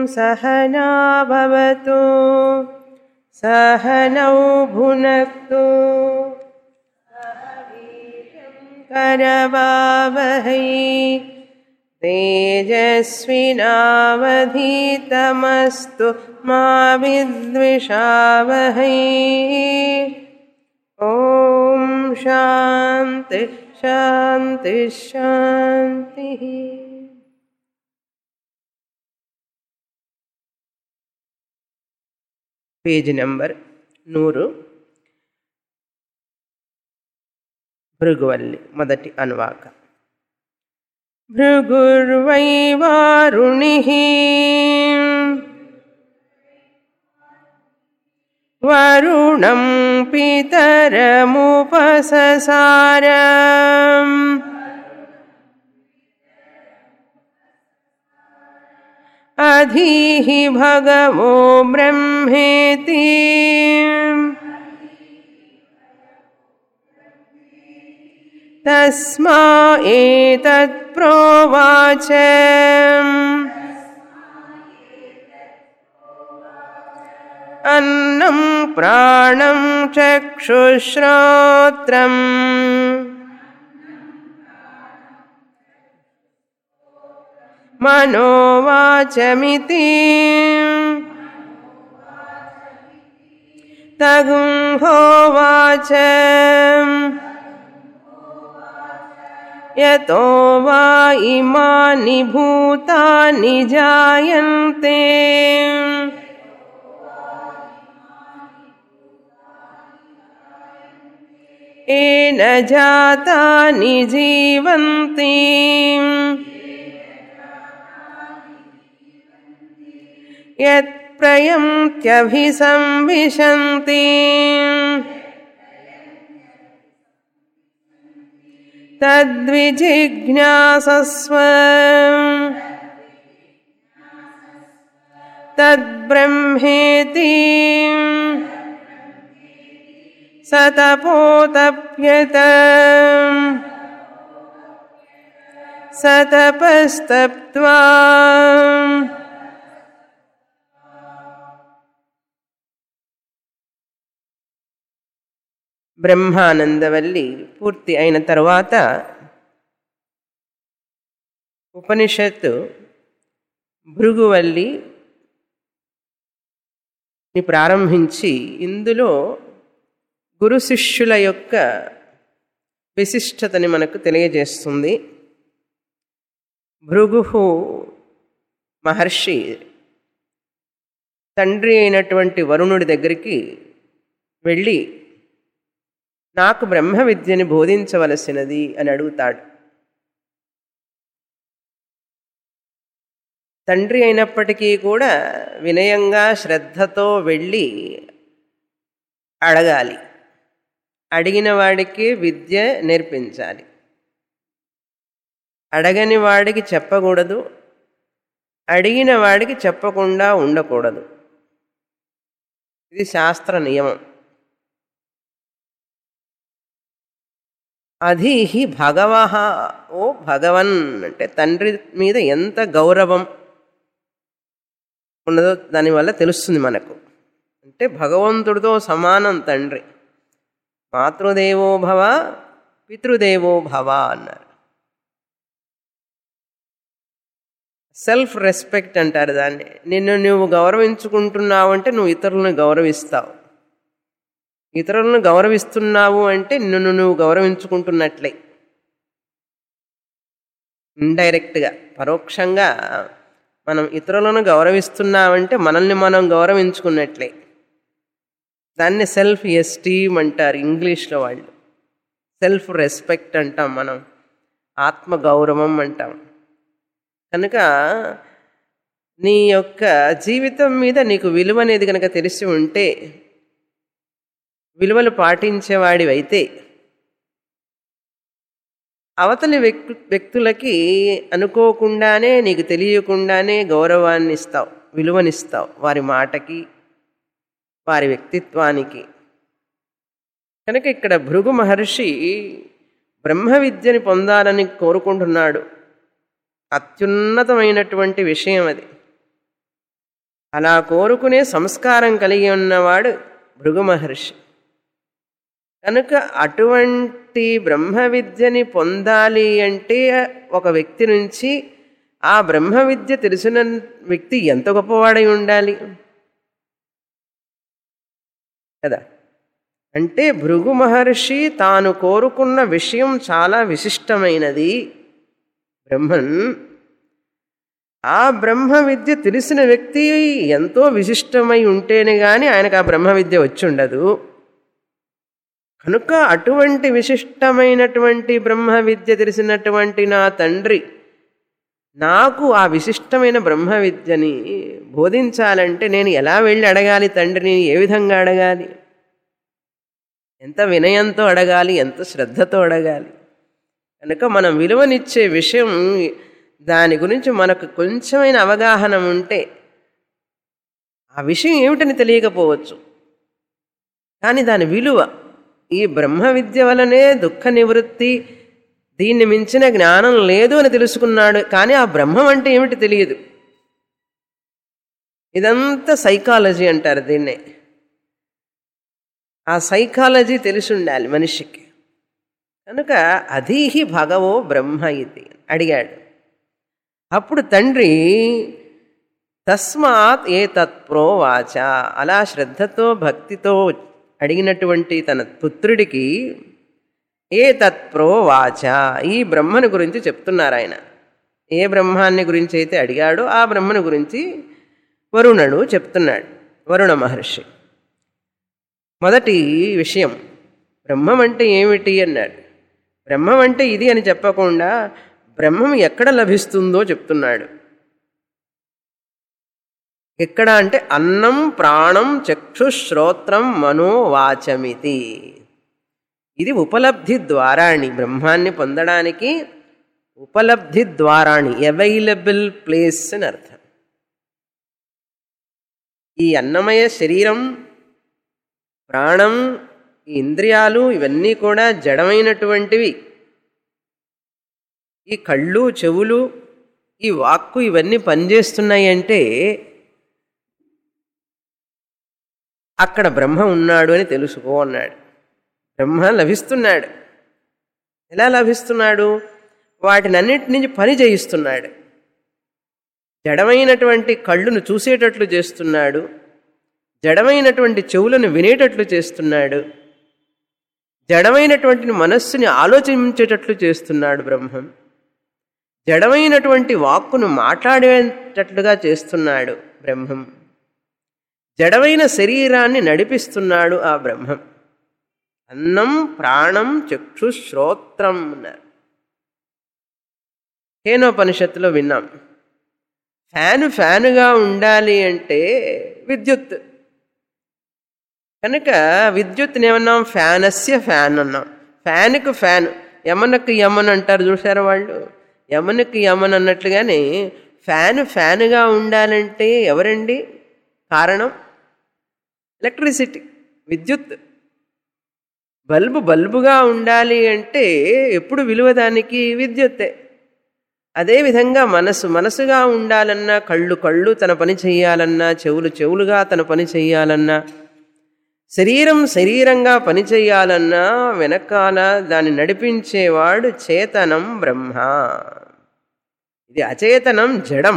सहनाभवतु सहनौ भुनक्तु करवावहै तेजस्विनावधीतमस्तु मा विद्विषावहै ॐ शान्ति शान्ति शान्तिः పేజీ నెంబర్ నూరు భృగువల్లి మొదటి అనువాక భృగుర్వై వారుణి వరుణం పితరముపససార అధీహి భగవో బ్రహ్మేతి తస్మా ఏతత్ ప్రోవాచ అన్నం ప్రాణం చక్షుశ్రోత్రం మనోవాచమితి తగుంహోవాచ యతో వా ఇమాని భూతాని జాయంతే ఏన జాతాని జీవంతి యత్ప్రయంత్యభిసంవిశంతి తద్విజిజ్ఞాసస్వ తద్బ్రహ్మేతి సతపోతప్యత సతపస్తప్త్వా బ్రహ్మానందవల్లి పూర్తి అయిన తర్వాత ఉపనిషత్తు భృగువల్లి ని ప్రారంభించి ఇందులో గురు శిష్యుల యొక్క విశిష్టతని మనకు తెలియజేస్తుంది భృగు మహర్షి తండ్రి అయినటువంటి వరుణుడి దగ్గరికి వెళ్ళి నాకు బ్రహ్మ విద్యని బోధించవలసినది అని అడుగుతాడు తండ్రి అయినప్పటికీ కూడా వినయంగా శ్రద్ధతో వెళ్ళి అడగాలి అడిగిన వాడికి విద్య నేర్పించాలి అడగని వాడికి చెప్పకూడదు అడిగిన వాడికి చెప్పకుండా ఉండకూడదు ఇది శాస్త్ర నియమం అధీహి భగవ ఓ భగవన్ అంటే తండ్రి మీద ఎంత గౌరవం ఉన్నదో దానివల్ల తెలుస్తుంది మనకు అంటే భగవంతుడితో సమానం తండ్రి మాతృదేవో భవ పితృదేవో భవ అన్నారు సెల్ఫ్ రెస్పెక్ట్ అంటారు దాన్ని నిన్ను నువ్వు గౌరవించుకుంటున్నావు అంటే నువ్వు ఇతరులను గౌరవిస్తావు ఇతరులను గౌరవిస్తున్నావు అంటే నిన్ను నువ్వు గౌరవించుకుంటున్నట్లే ఇండైరెక్ట్గా పరోక్షంగా మనం ఇతరులను గౌరవిస్తున్నామంటే మనల్ని మనం గౌరవించుకున్నట్లే దాన్ని సెల్ఫ్ ఎస్టీమ్ అంటారు ఇంగ్లీష్లో వాళ్ళు సెల్ఫ్ రెస్పెక్ట్ అంటాం మనం ఆత్మ గౌరవం అంటాం కనుక నీ యొక్క జీవితం మీద నీకు విలువ అనేది కనుక తెలిసి ఉంటే విలువలు పాటించేవాడివైతే అవతలి వ్యక్తు వ్యక్తులకి అనుకోకుండానే నీకు తెలియకుండానే గౌరవాన్ని ఇస్తావు విలువనిస్తావు వారి మాటకి వారి వ్యక్తిత్వానికి కనుక ఇక్కడ భృగు మహర్షి బ్రహ్మ విద్యని పొందాలని కోరుకుంటున్నాడు అత్యున్నతమైనటువంటి విషయం అది అలా కోరుకునే సంస్కారం కలిగి ఉన్నవాడు భృగు మహర్షి కనుక అటువంటి బ్రహ్మ విద్యని పొందాలి అంటే ఒక వ్యక్తి నుంచి ఆ బ్రహ్మ విద్య తెలిసిన వ్యక్తి ఎంత గొప్పవాడై ఉండాలి కదా అంటే భృగు మహర్షి తాను కోరుకున్న విషయం చాలా విశిష్టమైనది బ్రహ్మన్ ఆ బ్రహ్మ విద్య తెలిసిన వ్యక్తి ఎంతో విశిష్టమై ఉంటేనే కానీ ఆయనకు ఆ బ్రహ్మ విద్య వచ్చి ఉండదు కనుక అటువంటి విశిష్టమైనటువంటి బ్రహ్మ విద్య తెలిసినటువంటి నా తండ్రి నాకు ఆ విశిష్టమైన బ్రహ్మ విద్యని బోధించాలంటే నేను ఎలా వెళ్ళి అడగాలి తండ్రిని ఏ విధంగా అడగాలి ఎంత వినయంతో అడగాలి ఎంత శ్రద్ధతో అడగాలి కనుక మనం విలువనిచ్చే విషయం దాని గురించి మనకు కొంచెమైన అవగాహన ఉంటే ఆ విషయం ఏమిటని తెలియకపోవచ్చు కానీ దాని విలువ ఈ బ్రహ్మ విద్య వలనే దుఃఖ నివృత్తి దీన్ని మించిన జ్ఞానం లేదు అని తెలుసుకున్నాడు కానీ ఆ బ్రహ్మం అంటే ఏమిటి తెలియదు ఇదంతా సైకాలజీ అంటారు దీన్నే ఆ సైకాలజీ తెలిసి ఉండాలి మనిషికి కనుక అధీహి భగవో బ్రహ్మ ఇది అడిగాడు అప్పుడు తండ్రి తస్మాత్ ఏ తత్ప్రో వాచ అలా శ్రద్ధతో భక్తితో అడిగినటువంటి తన పుత్రుడికి ఏ తత్ప్రో వాచ ఈ బ్రహ్మను గురించి చెప్తున్నారు ఆయన ఏ బ్రహ్మాన్ని గురించి అయితే అడిగాడో ఆ బ్రహ్మను గురించి వరుణుడు చెప్తున్నాడు వరుణ మహర్షి మొదటి విషయం బ్రహ్మం అంటే ఏమిటి అన్నాడు బ్రహ్మం అంటే ఇది అని చెప్పకుండా బ్రహ్మం ఎక్కడ లభిస్తుందో చెప్తున్నాడు ఎక్కడ అంటే అన్నం ప్రాణం చక్షు శ్రోత్రం మనోవాచమితి ఇది ఉపలబ్ధి ద్వారాణి బ్రహ్మాన్ని పొందడానికి ఉపలబ్ధి ద్వారాణి అవైలబుల్ ప్లేస్ అని అర్థం ఈ అన్నమయ శరీరం ప్రాణం ఈ ఇంద్రియాలు ఇవన్నీ కూడా జడమైనటువంటివి ఈ కళ్ళు చెవులు ఈ వాక్కు ఇవన్నీ పనిచేస్తున్నాయి అంటే అక్కడ బ్రహ్మ ఉన్నాడు అని తెలుసుకో అన్నాడు బ్రహ్మ లభిస్తున్నాడు ఎలా లభిస్తున్నాడు వాటినన్నిటి నుంచి పని చేయిస్తున్నాడు జడమైనటువంటి కళ్ళును చూసేటట్లు చేస్తున్నాడు జడమైనటువంటి చెవులను వినేటట్లు చేస్తున్నాడు జడమైనటువంటి మనస్సుని ఆలోచించేటట్లు చేస్తున్నాడు బ్రహ్మం జడమైనటువంటి వాక్కును మాట్లాడేటట్లుగా చేస్తున్నాడు బ్రహ్మం జడమైన శరీరాన్ని నడిపిస్తున్నాడు ఆ బ్రహ్మం అన్నం ప్రాణం చక్షు శ్రోత్రం అన్నారు కేనోపనిషత్తులో విన్నాం ఫ్యాను ఫ్యానుగా ఉండాలి అంటే విద్యుత్ కనుక విద్యుత్ని ఏమన్నాం ఫ్యానస్య ఫ్యాన్ అన్నాం ఫ్యాన్కు ఫ్యాన్ యమనకు యమన్ అంటారు చూసారా వాళ్ళు యమనకు యమన్ అన్నట్లుగానే ఫ్యాన్ ఫ్యాన్గా ఉండాలంటే ఎవరండి కారణం ఎలక్ట్రిసిటీ విద్యుత్ బల్బు బల్బుగా ఉండాలి అంటే ఎప్పుడు విలువ దానికి విద్యుత్తే అదేవిధంగా మనసు మనసుగా ఉండాలన్నా కళ్ళు కళ్ళు తన పని చేయాలన్నా చెవులు చెవులుగా తన పని చేయాలన్నా శరీరం శరీరంగా పని చేయాలన్నా వెనకాల దాన్ని నడిపించేవాడు చేతనం బ్రహ్మ ఇది అచేతనం జడం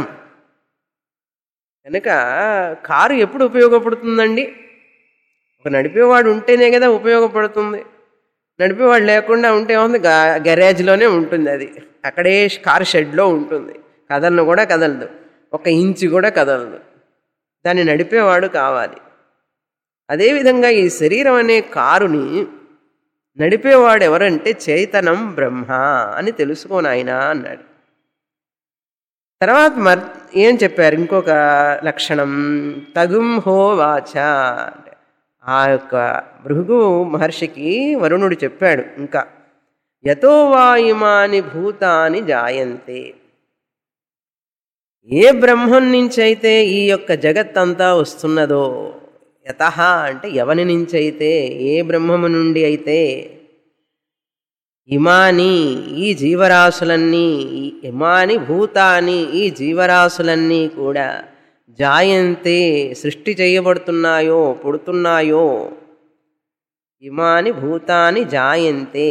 కనుక కారు ఎప్పుడు ఉపయోగపడుతుందండి ఒక నడిపేవాడు ఉంటేనే కదా ఉపయోగపడుతుంది నడిపేవాడు లేకుండా ఉంటే ఏముంది గరాజ్లోనే ఉంటుంది అది అక్కడే కార్ షెడ్లో ఉంటుంది కదలను కూడా కదలదు ఒక ఇంచు కూడా కదలదు దాన్ని నడిపేవాడు కావాలి అదేవిధంగా ఈ శరీరం అనే కారుని నడిపేవాడు ఎవరంటే చైతనం బ్రహ్మ అని తెలుసుకోనాయన అన్నాడు తర్వాత మర్ ఏం చెప్పారు ఇంకొక లక్షణం తగుం హో వాచ అంటే ఆ యొక్క భృగు మహర్షికి వరుణుడు చెప్పాడు ఇంకా యతో వాయుమాని భూతాని జాయంతే ఏ బ్రహ్మం నుంచి అయితే ఈ యొక్క జగత్తంతా వస్తున్నదో యత అంటే ఎవని నుంచి అయితే ఏ బ్రహ్మము నుండి అయితే ఇమాని ఈ జీవరాశులన్నీ ఈ ఇమాని భూతాని ఈ జీవరాశులన్నీ కూడా జాయంతే సృష్టి చేయబడుతున్నాయో పుడుతున్నాయో ఇమాని భూతాని జాయంతే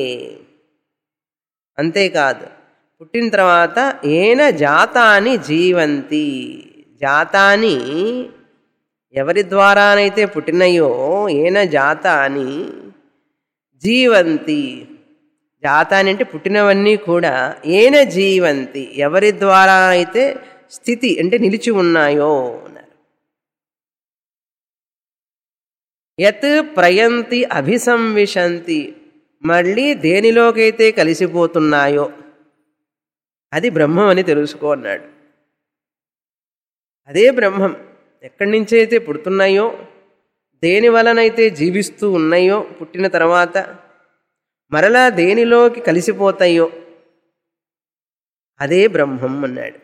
అంతేకాదు పుట్టిన తర్వాత ఏన జాతాని జీవంతి జాతాని ఎవరి ద్వారానైతే పుట్టినయో ఏన జాతాని జీవంతి జాతాని అంటే పుట్టినవన్నీ కూడా ఏన జీవంతి ఎవరి ద్వారా అయితే స్థితి అంటే నిలిచి ఉన్నాయో అన్నారు యత్ ప్రయంతి అభిసంవిశంతి మళ్ళీ దేనిలోకైతే కలిసిపోతున్నాయో అది బ్రహ్మం అని తెలుసుకో అన్నాడు అదే బ్రహ్మం ఎక్కడి నుంచి అయితే పుడుతున్నాయో దేని వలనైతే జీవిస్తూ ఉన్నాయో పుట్టిన తర్వాత మరలా దేనిలోకి కలిసిపోతాయో అదే బ్రహ్మం అన్నాడు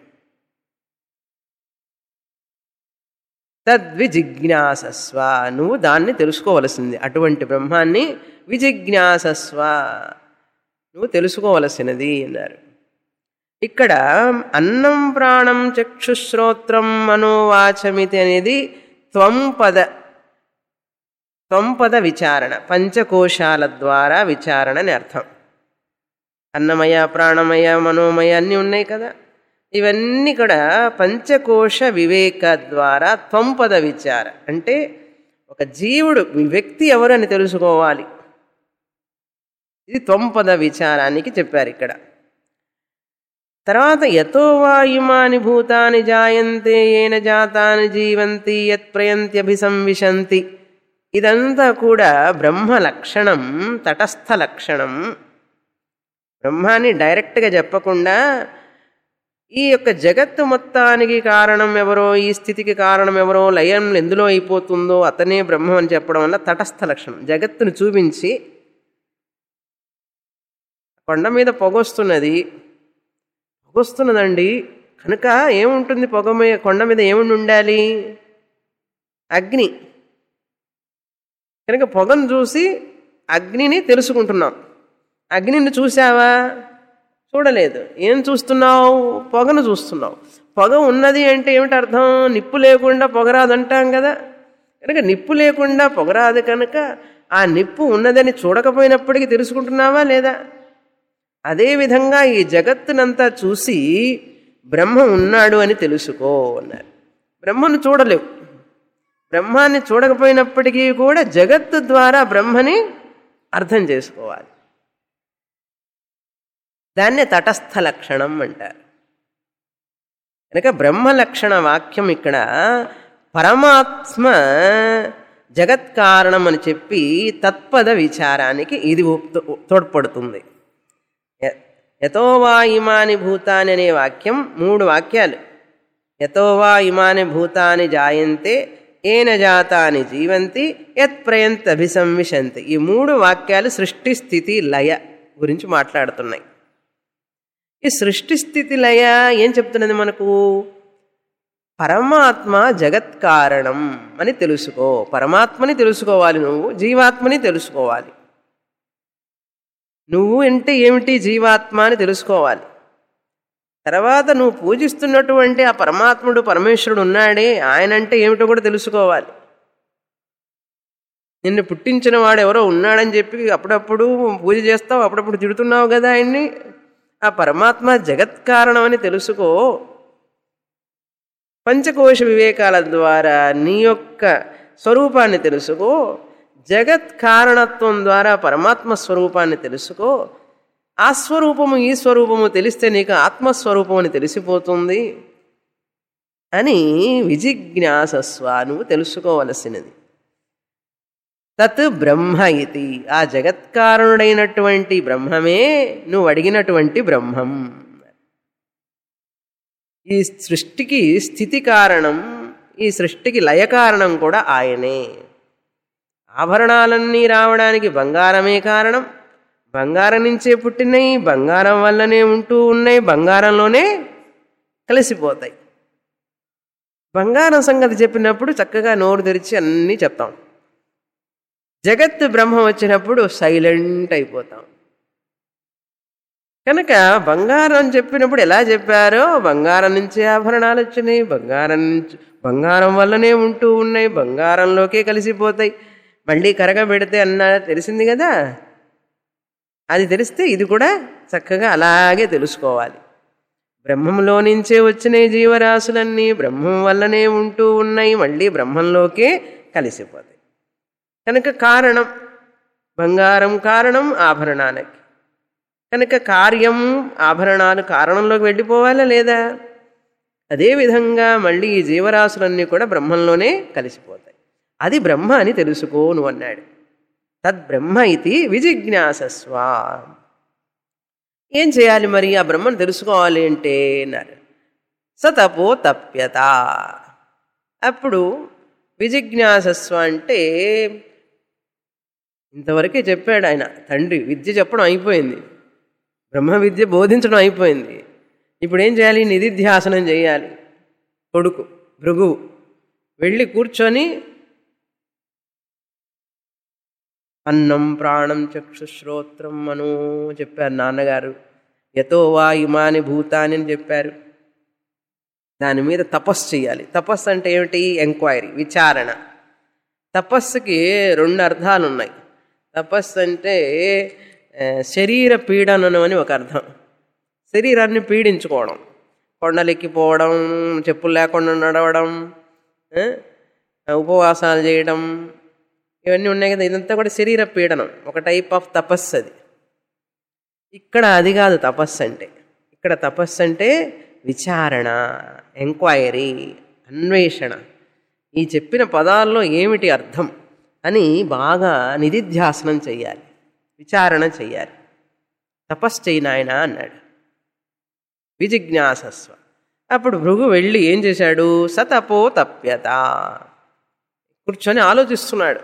తద్విజిజ్ఞాసస్వ నువ్వు దాన్ని తెలుసుకోవలసింది అటువంటి బ్రహ్మాన్ని విజిజ్ఞాసస్వ నువ్వు తెలుసుకోవలసినది అన్నారు ఇక్కడ అన్నం ప్రాణం చక్షుశ్రోత్రం మనోవాచమితి అనేది త్వంపద త్వంపద విచారణ పంచకోశాల ద్వారా విచారణ అని అర్థం అన్నమయ ప్రాణమయ మనోమయ అన్నీ ఉన్నాయి కదా ఇవన్నీ కూడా పంచకోశ వివేక ద్వారా త్వంపద విచార అంటే ఒక జీవుడు వ్యక్తి ఎవరు అని తెలుసుకోవాలి ఇది త్వంపద విచారానికి చెప్పారు ఇక్కడ తర్వాత యతో వా ఇమాని భూతాని జాయంతే ఏన జాతాని జీవంతి యత్ ప్రయంత్యభిసంవిశంతి ఇదంతా కూడా బ్రహ్మ లక్షణం తటస్థ లక్షణం బ్రహ్మాన్ని డైరెక్ట్గా చెప్పకుండా ఈ యొక్క జగత్తు మొత్తానికి కారణం ఎవరో ఈ స్థితికి కారణం ఎవరో లయం ఎందులో అయిపోతుందో అతనే బ్రహ్మం అని చెప్పడం వల్ల తటస్థ లక్షణం జగత్తును చూపించి కొండ మీద పొగొస్తున్నది పొగొస్తున్నదండి కనుక ఏముంటుంది పొగ మీద కొండ మీద ఏముండి ఉండాలి అగ్ని కనుక పొగను చూసి అగ్నిని తెలుసుకుంటున్నాం అగ్నిని చూసావా చూడలేదు ఏం చూస్తున్నావు పొగను చూస్తున్నావు పొగ ఉన్నది అంటే ఏమిటి అర్థం నిప్పు లేకుండా పొగరాదు అంటాం కదా కనుక నిప్పు లేకుండా పొగరాదు కనుక ఆ నిప్పు ఉన్నదని చూడకపోయినప్పటికీ తెలుసుకుంటున్నావా లేదా అదేవిధంగా ఈ జగత్తునంతా చూసి బ్రహ్మ ఉన్నాడు అని తెలుసుకో అన్నారు బ్రహ్మను చూడలేవు బ్రహ్మాన్ని చూడకపోయినప్పటికీ కూడా జగత్తు ద్వారా బ్రహ్మని అర్థం చేసుకోవాలి దాన్నే తటస్థ లక్షణం అంటారు కనుక బ్రహ్మ లక్షణ వాక్యం ఇక్కడ పరమాత్మ జగత్కారణం అని చెప్పి తత్పద విచారానికి ఇది తోడ్పడుతుంది యతోవా ఇమాని భూతాని అనే వాక్యం మూడు వాక్యాలు యతోవా ఇమాని భూతాని జాయంతే ఏన జాతాని జీవంతి యత్ ప్రయంత్ అభిసంవిశంతి ఈ మూడు వాక్యాలు సృష్టి స్థితి లయ గురించి మాట్లాడుతున్నాయి ఈ సృష్టి స్థితి లయ ఏం చెప్తున్నది మనకు పరమాత్మ జగత్ కారణం అని తెలుసుకో పరమాత్మని తెలుసుకోవాలి నువ్వు జీవాత్మని తెలుసుకోవాలి నువ్వు అంటే ఏమిటి జీవాత్మ అని తెలుసుకోవాలి తర్వాత నువ్వు పూజిస్తున్నటువంటి ఆ పరమాత్ముడు పరమేశ్వరుడు ఉన్నాడే ఆయన అంటే ఏమిటో కూడా తెలుసుకోవాలి నిన్ను పుట్టించిన వాడు ఎవరో ఉన్నాడని చెప్పి అప్పుడప్పుడు పూజ చేస్తావు అప్పుడప్పుడు తిడుతున్నావు కదా ఆయన్ని ఆ పరమాత్మ జగత్కారణం అని తెలుసుకో పంచకోశ వివేకాల ద్వారా నీ యొక్క స్వరూపాన్ని తెలుసుకో జగత్ కారణత్వం ద్వారా పరమాత్మ స్వరూపాన్ని తెలుసుకో ఆ స్వరూపము ఈ స్వరూపము తెలిస్తే నీకు ఆత్మస్వరూపం అని తెలిసిపోతుంది అని విజిజ్ఞాసస్వ నువ్వు తెలుసుకోవలసినది తత్ బ్రహ్మ ఇది ఆ జగత్కారణుడైనటువంటి బ్రహ్మమే నువ్వు అడిగినటువంటి బ్రహ్మం ఈ సృష్టికి స్థితి కారణం ఈ సృష్టికి లయ కారణం కూడా ఆయనే ఆభరణాలన్నీ రావడానికి బంగారమే కారణం బంగారం నుంచే పుట్టినాయి బంగారం వల్లనే ఉంటూ ఉన్నాయి బంగారంలోనే కలిసిపోతాయి బంగారం సంగతి చెప్పినప్పుడు చక్కగా నోరు తెరిచి అన్నీ చెప్తాం జగత్తు బ్రహ్మ వచ్చినప్పుడు సైలెంట్ అయిపోతాం కనుక బంగారం చెప్పినప్పుడు ఎలా చెప్పారో బంగారం నుంచి ఆభరణాలు వచ్చినాయి బంగారం నుంచి బంగారం వల్లనే ఉంటూ ఉన్నాయి బంగారంలోకే కలిసిపోతాయి మళ్ళీ కరగబెడితే అన్న తెలిసింది కదా అది తెలిస్తే ఇది కూడా చక్కగా అలాగే తెలుసుకోవాలి బ్రహ్మంలో నుంచే వచ్చిన జీవరాశులన్నీ బ్రహ్మం వల్లనే ఉంటూ ఉన్నాయి మళ్ళీ బ్రహ్మంలోకే కలిసిపోతాయి కనుక కారణం బంగారం కారణం ఆభరణాలకి కనుక కార్యం ఆభరణాలు కారణంలోకి వెళ్ళిపోవాలా లేదా అదేవిధంగా మళ్ళీ ఈ జీవరాశులన్నీ కూడా బ్రహ్మంలోనే కలిసిపోతాయి అది బ్రహ్మ అని తెలుసుకో నువ్వు అన్నాడు తద్బ్రహ్మ ఇది విజిజ్ఞాసస్వ ఏం చేయాలి మరి ఆ బ్రహ్మను తెలుసుకోవాలి అంటే అన్నారు సతపో తప్యత అప్పుడు విజిజ్ఞాసస్వ అంటే ఇంతవరకే చెప్పాడు ఆయన తండ్రి విద్య చెప్పడం అయిపోయింది బ్రహ్మ విద్య బోధించడం అయిపోయింది ఇప్పుడు ఏం చేయాలి నిధిధ్యాసనం చేయాలి కొడుకు భృగువు వెళ్ళి కూర్చొని అన్నం ప్రాణం చక్షుశ్రోత్రం మనో చెప్పారు నాన్నగారు యతో వా ఇమాని భూతాని అని చెప్పారు దాని మీద తపస్సు చేయాలి తపస్సు అంటే ఏమిటి ఎంక్వైరీ విచారణ తపస్సుకి రెండు అర్థాలు ఉన్నాయి తపస్సు అంటే ఆ, శరీర పీడనం అని ఒక అర్థం శరీరాన్ని పీడించుకోవడం కొండలెక్కిపోవడం చెప్పులు లేకుండా నడవడం ఆ, ఉపవాసాలు చేయడం ఇవన్నీ ఉన్నాయి కదా ఇదంతా కూడా శరీర పీడనం ఒక టైప్ ఆఫ్ తపస్సు అది ఇక్కడ అది కాదు తపస్సు అంటే ఇక్కడ తపస్సు అంటే విచారణ ఎంక్వైరీ అన్వేషణ ఈ చెప్పిన పదాల్లో ఏమిటి అర్థం అని బాగా నిధిధ్యాసనం చెయ్యాలి విచారణ చెయ్యాలి తపస్సు చేయి నాయన అన్నాడు విజిజ్ఞాసస్వ అప్పుడు భృగు వెళ్ళి ఏం చేశాడు సతపో తప్యత కూర్చొని ఆలోచిస్తున్నాడు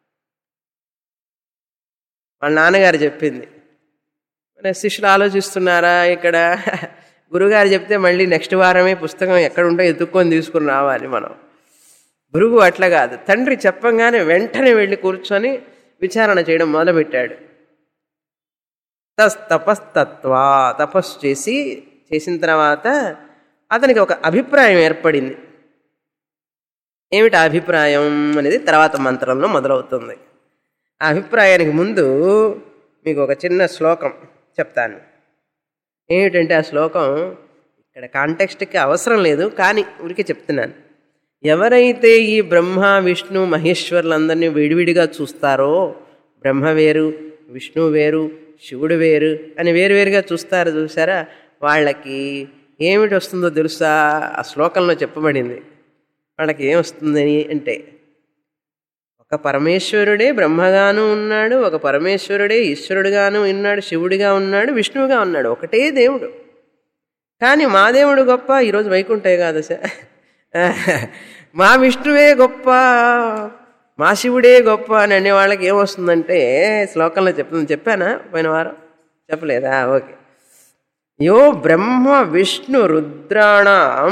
వాళ్ళ నాన్నగారు చెప్పింది మన శిష్యులు ఆలోచిస్తున్నారా ఇక్కడ గురుగారు చెప్తే మళ్ళీ నెక్స్ట్ వారమే పుస్తకం ఎక్కడ ఉంటో ఎత్తుక్కొని తీసుకుని రావాలి మనం భృగు అట్లా కాదు తండ్రి చెప్పంగానే వెంటనే వెళ్ళి కూర్చొని విచారణ చేయడం మొదలుపెట్టాడు తస్ తపస్తత్వా తపస్సు చేసి చేసిన తర్వాత అతనికి ఒక అభిప్రాయం ఏర్పడింది ఏమిటి ఆ అభిప్రాయం అనేది తర్వాత మంత్రంలో మొదలవుతుంది ఆ అభిప్రాయానికి ముందు మీకు ఒక చిన్న శ్లోకం చెప్తాను ఏమిటంటే ఆ శ్లోకం ఇక్కడ కాంటెక్స్ట్కి అవసరం లేదు కానీ ఊరికే చెప్తున్నాను ఎవరైతే ఈ బ్రహ్మ విష్ణు మహేశ్వరులందరినీ విడివిడిగా చూస్తారో బ్రహ్మ వేరు విష్ణు వేరు శివుడు వేరు అని వేరువేరుగా చూస్తారు చూసారా వాళ్ళకి ఏమిటి వస్తుందో తెలుసా ఆ శ్లోకంలో చెప్పబడింది వాళ్ళకి ఏం వస్తుందని అంటే ఒక పరమేశ్వరుడే బ్రహ్మగాను ఉన్నాడు ఒక పరమేశ్వరుడే ఈశ్వరుడుగాను ఉన్నాడు శివుడిగా ఉన్నాడు విష్ణువుగా ఉన్నాడు ఒకటే దేవుడు కానీ మా దేవుడు గొప్ప ఈరోజు వైకుంఠే కాదు సార్ మా విష్ణువే గొప్ప మా శివుడే గొప్ప అని అనే వాళ్ళకి ఏమొస్తుందంటే శ్లోకంలో చెప్తుంది చెప్పానా పోయిన వారం చెప్పలేదా ఓకే యో బ్రహ్మ విష్ణు రుద్రాణం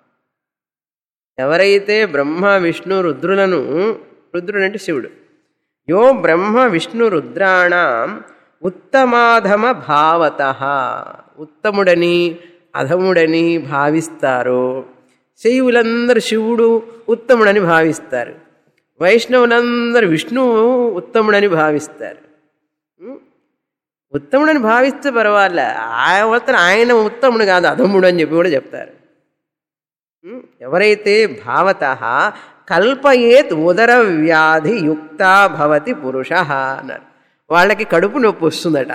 ఎవరైతే బ్రహ్మ విష్ణు రుద్రులను రుద్రుడు అంటే శివుడు యో బ్రహ్మ విష్ణు రుద్రాణం ఉత్తమాధమ భావత ఉత్తముడని అధముడని భావిస్తారు శైవులందరూ శివుడు ఉత్తముడని భావిస్తారు వైష్ణవులందరూ విష్ణువు ఉత్తముడని భావిస్తారు ఉం? ఉత్తముడని భావిస్తే పర్వాలే ఆయన ఆయన ఉత్తముడు కాదు అధముడు అని చెప్పి కూడా చెప్తారు ఉం? ఎవరైతే భావత కల్పయేత్ ఉదర వ్యాధి యుక్త భవతి పురుష అన్నారు వాళ్ళకి కడుపు నొప్పి వస్తుందట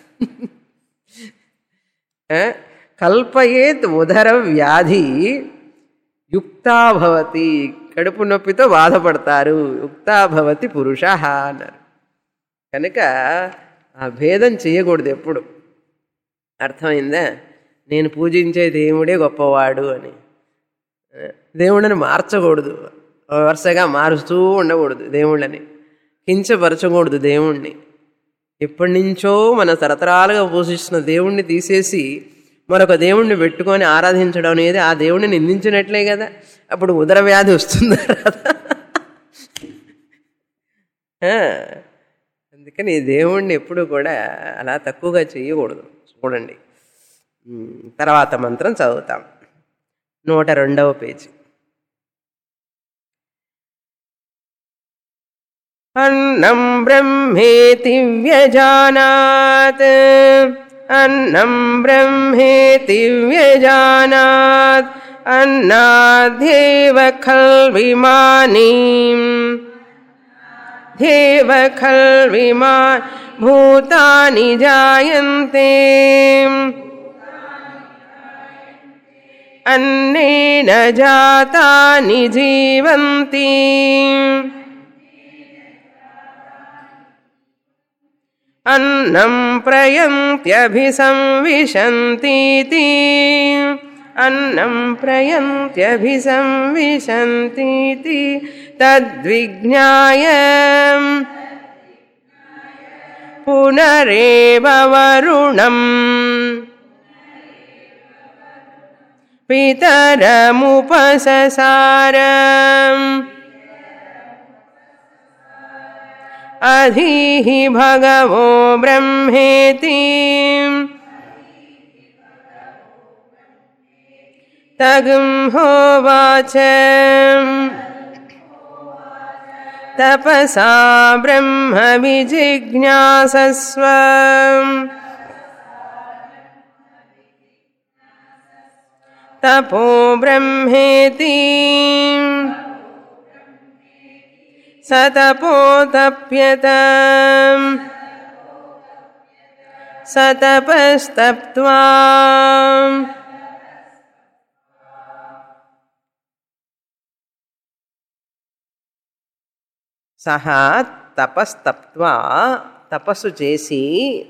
ఏ? కల్పయేత్ ఉదర వ్యాధి యుక్తా భవతి కడుపు నొప్పితో బాధపడతారు యుక్తా భవతి పురుష అన్నారు కనుక ఆ భేదం చేయకూడదు ఎప్పుడు అర్థమైందా నేను పూజించే దేవుడే గొప్పవాడు అని దేవుళ్ళని మార్చకూడదు వరుసగా మారుస్తూ ఉండకూడదు దేవుళ్ళని కించపరచకూడదు దేవుణ్ణి ఎప్పటి నుంచో మన తరతరాలుగా పూజిస్తున్న దేవుణ్ణి తీసేసి మరొక దేవుణ్ణి పెట్టుకొని ఆరాధించడం అనేది ఆ దేవుణ్ణి నిందించినట్లే కదా అప్పుడు ఉదర వ్యాధి వస్తుందా రాదా? ఆ, అందుకని దేవుణ్ణి ఎప్పుడు కూడా అలా తక్కువగా చేయకూడదు చూడండి ఉమ్, తర్వాత మంత్రం చదువుతాం నూట రెండవ పేజీ అన్నం బ్రహ్మేతి వ్యజానాత్ అన్నం బ్రహ్మేతి వ్యజానాత్ అన్నాదేవ ఖల్విమానీ దేవ ఖల్విమా భూతాని జాయంతే అన్నేన జాతాని జీవంతి అన్నం ప్రయంత్యభిసంవిశంతీతి అన్నం ప్రయంత్యభిసంవిశంతీతి తద్విజ్ఞాయ పునరేవ వరుణం పితరముపససారం అధీహి భగవో బ్రహ్మేతి తగం హోవాచ తపసా బ్రహ్మ విజిజ్ఞాసస్వ తపో బ్రహ్మేతి సతపోతప్యత సతపస్తప్త్వా సహా తపస్తప్త్వా తపస్సు చేసి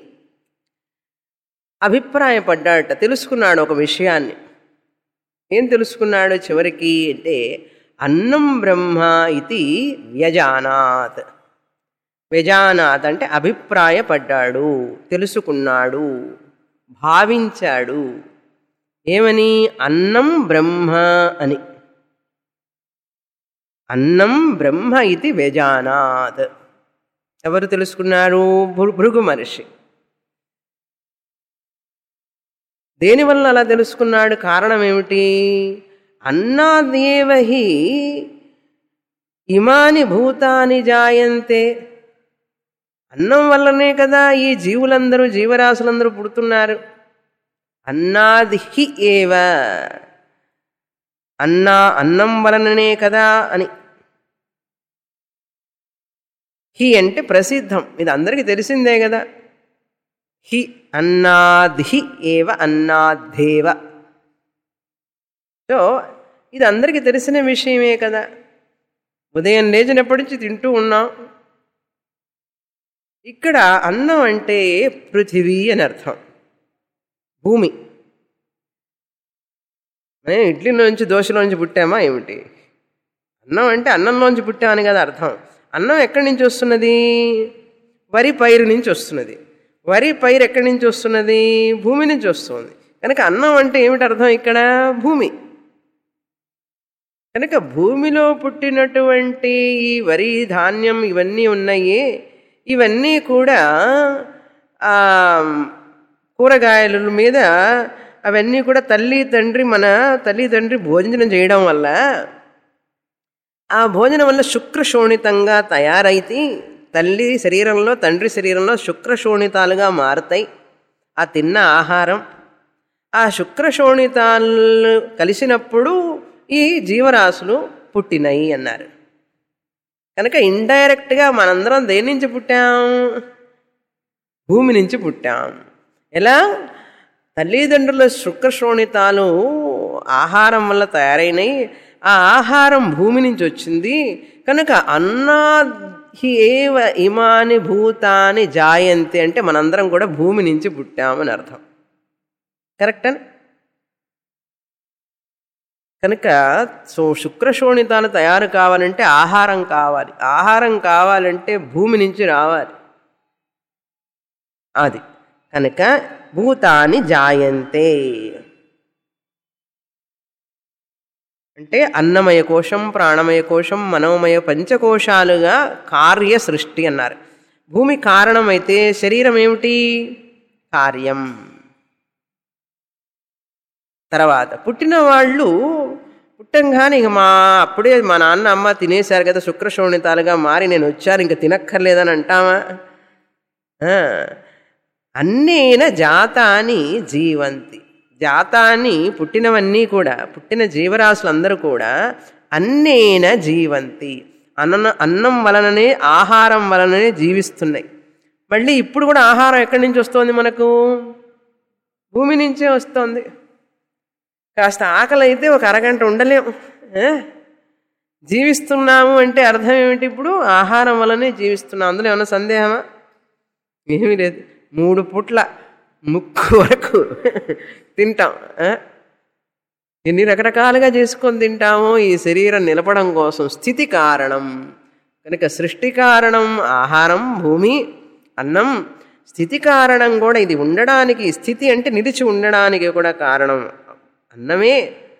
అభిప్రాయపడ్డాడట తెలుసుకున్నాడు ఒక విషయాన్ని ఏం తెలుసుకున్నాడు చివరికి అంటే అన్నం బ్రహ్మ ఇది వ్యజానాత్ వ్యజానాత్ అంటే అభిప్రాయపడ్డాడు తెలుసుకున్నాడు భావించాడు ఏమని అన్నం బ్రహ్మ అని అన్నం బ్రహ్మ ఇది వ్యజానాత్ ఎవరు తెలుసుకున్నారు భృ- భృగు మహర్షి దేనివల్ల అలా తెలుసుకున్నాడు కారణం ఏమిటి అన్నాదేవహి ఇమాని భూతాని జాయంతే అన్నం వల్లనే కదా ఈ జీవులందరూ జీవరాశులందరూ పుడుతున్నారు అన్నాదిహి ఏవ అన్నా అన్నం వలననే కదా అని హి అంటే ప్రసిద్ధం ఇది అందరికీ తెలిసిందే కదా హి అన్నాద్హి ఏవ అన్నాద్ధేవ సో ఇది అందరికీ తెలిసిన విషయమే కదా ఉదయం లేచినప్పటి నుంచి తింటూ ఉన్నాం ఇక్కడ అన్నం అంటే పృథివీ అని అర్థం భూమి మనం ఇడ్లీలోంచి దోశలోంచి పుట్టామా ఏమిటి అన్నం అంటే అన్నంలోంచి పుట్టామని కదా అర్థం అన్నం ఎక్కడి నుంచి వస్తున్నది వరి పైరు నుంచి వస్తున్నది వరి పైరు ఎక్కడి నుంచి వస్తున్నది భూమి నుంచి వస్తుంది కనుక అన్నం అంటే ఏమిటి అర్థం ఇక్కడ భూమి కనుక భూమిలో పుట్టినటువంటి ఈ వరి ధాన్యం ఇవన్నీ ఉన్నాయి ఇవన్నీ కూడా ఆ, కూరగాయల మీద అవన్నీ కూడా తల్లి తండ్రి మన తల్లి తండ్రి భోజనం చేయడం వల్ల ఆ భోజనం వల్ల శుక్రశోణితంగా తయారైతే తల్లి శరీరంలో తండ్రి శరీరంలో శుక్రశోణితాలుగా మారుతాయి ఆ తిన్న ఆహారం ఆ శుక్రశోణితాలు కలిసినప్పుడు ఈ జీవరాశులు పుట్టినాయి అన్నారు కనుక ఇండైరెక్ట్గా మనందరం దేని నుంచి పుట్టాం భూమి నుంచి పుట్టాం ఎలా తల్లిదండ్రుల శుక్రశోణితాలు ఆహారం వల్ల తయారైనవి ఆ ఆహారం భూమి నుంచి వచ్చింది కనుక అన్నాహి ఏవ ఇమాని భూతాని జాయంతి అంటే మనందరం కూడా భూమి నుంచి పుట్టామని అర్థం కరెక్ట్ అని కనుక సో శుక్రశోణితాలు తయారు కావాలంటే ఆహారం కావాలి ఆహారం కావాలంటే భూమి నుంచి రావాలి అది కనుక భూతాని జాయంతే అంటే అన్నమయ కోశం ప్రాణమయ కోశం మనోమయ పంచకోశాలుగా కార్య సృష్టి అన్నారు భూమి కారణమైతే శరీరం ఏమిటి కార్యం తర్వాత పుట్టిన వాళ్ళు పుట్టంగానే ఇంక మా అప్పుడే మా నాన్న అమ్మ తినేశారు కదా శుక్రశోణితాలుగా మారి నేను వచ్చాను ఇంక తినక్కర్లేదని అంటామా ఆ, అన్నేన జాతాని జీవంతి జాతాని పుట్టినవన్నీ కూడా పుట్టిన జీవరాశులందరూ కూడా అన్నేన జీవంతి అన్న అన్నం వలననే ఆహారం వలననే జీవిస్తున్నాయి మళ్ళీ ఇప్పుడు కూడా ఆహారం ఎక్కడి నుంచి వస్తుంది మనకు భూమి నుంచే వస్తుంది కాస్త ఆకలి అయితే ఒక అరగంట ఉండలేం ఏ? జీవిస్తున్నాము అంటే అర్థం ఏమిటి ఇప్పుడు ఆహారం వల్లనే జీవిస్తున్నాం అందులో ఏమైనా సందేహమా ఏమీ లేదు మూడు పుట్ల ముక్కు వరకు తింటాం ఆ? ఎన్ని రకరకాలుగా చేసుకొని తింటామో ఈ శరీరం నిలపడం కోసం స్థితి కారణం కనుక సృష్టి కారణం ఆహారం భూమి అన్నం స్థితి కారణం కూడా ఇది ఉండడానికి స్థితి అంటే నిలిచి ఉండడానికి కూడా కారణం అన్నమే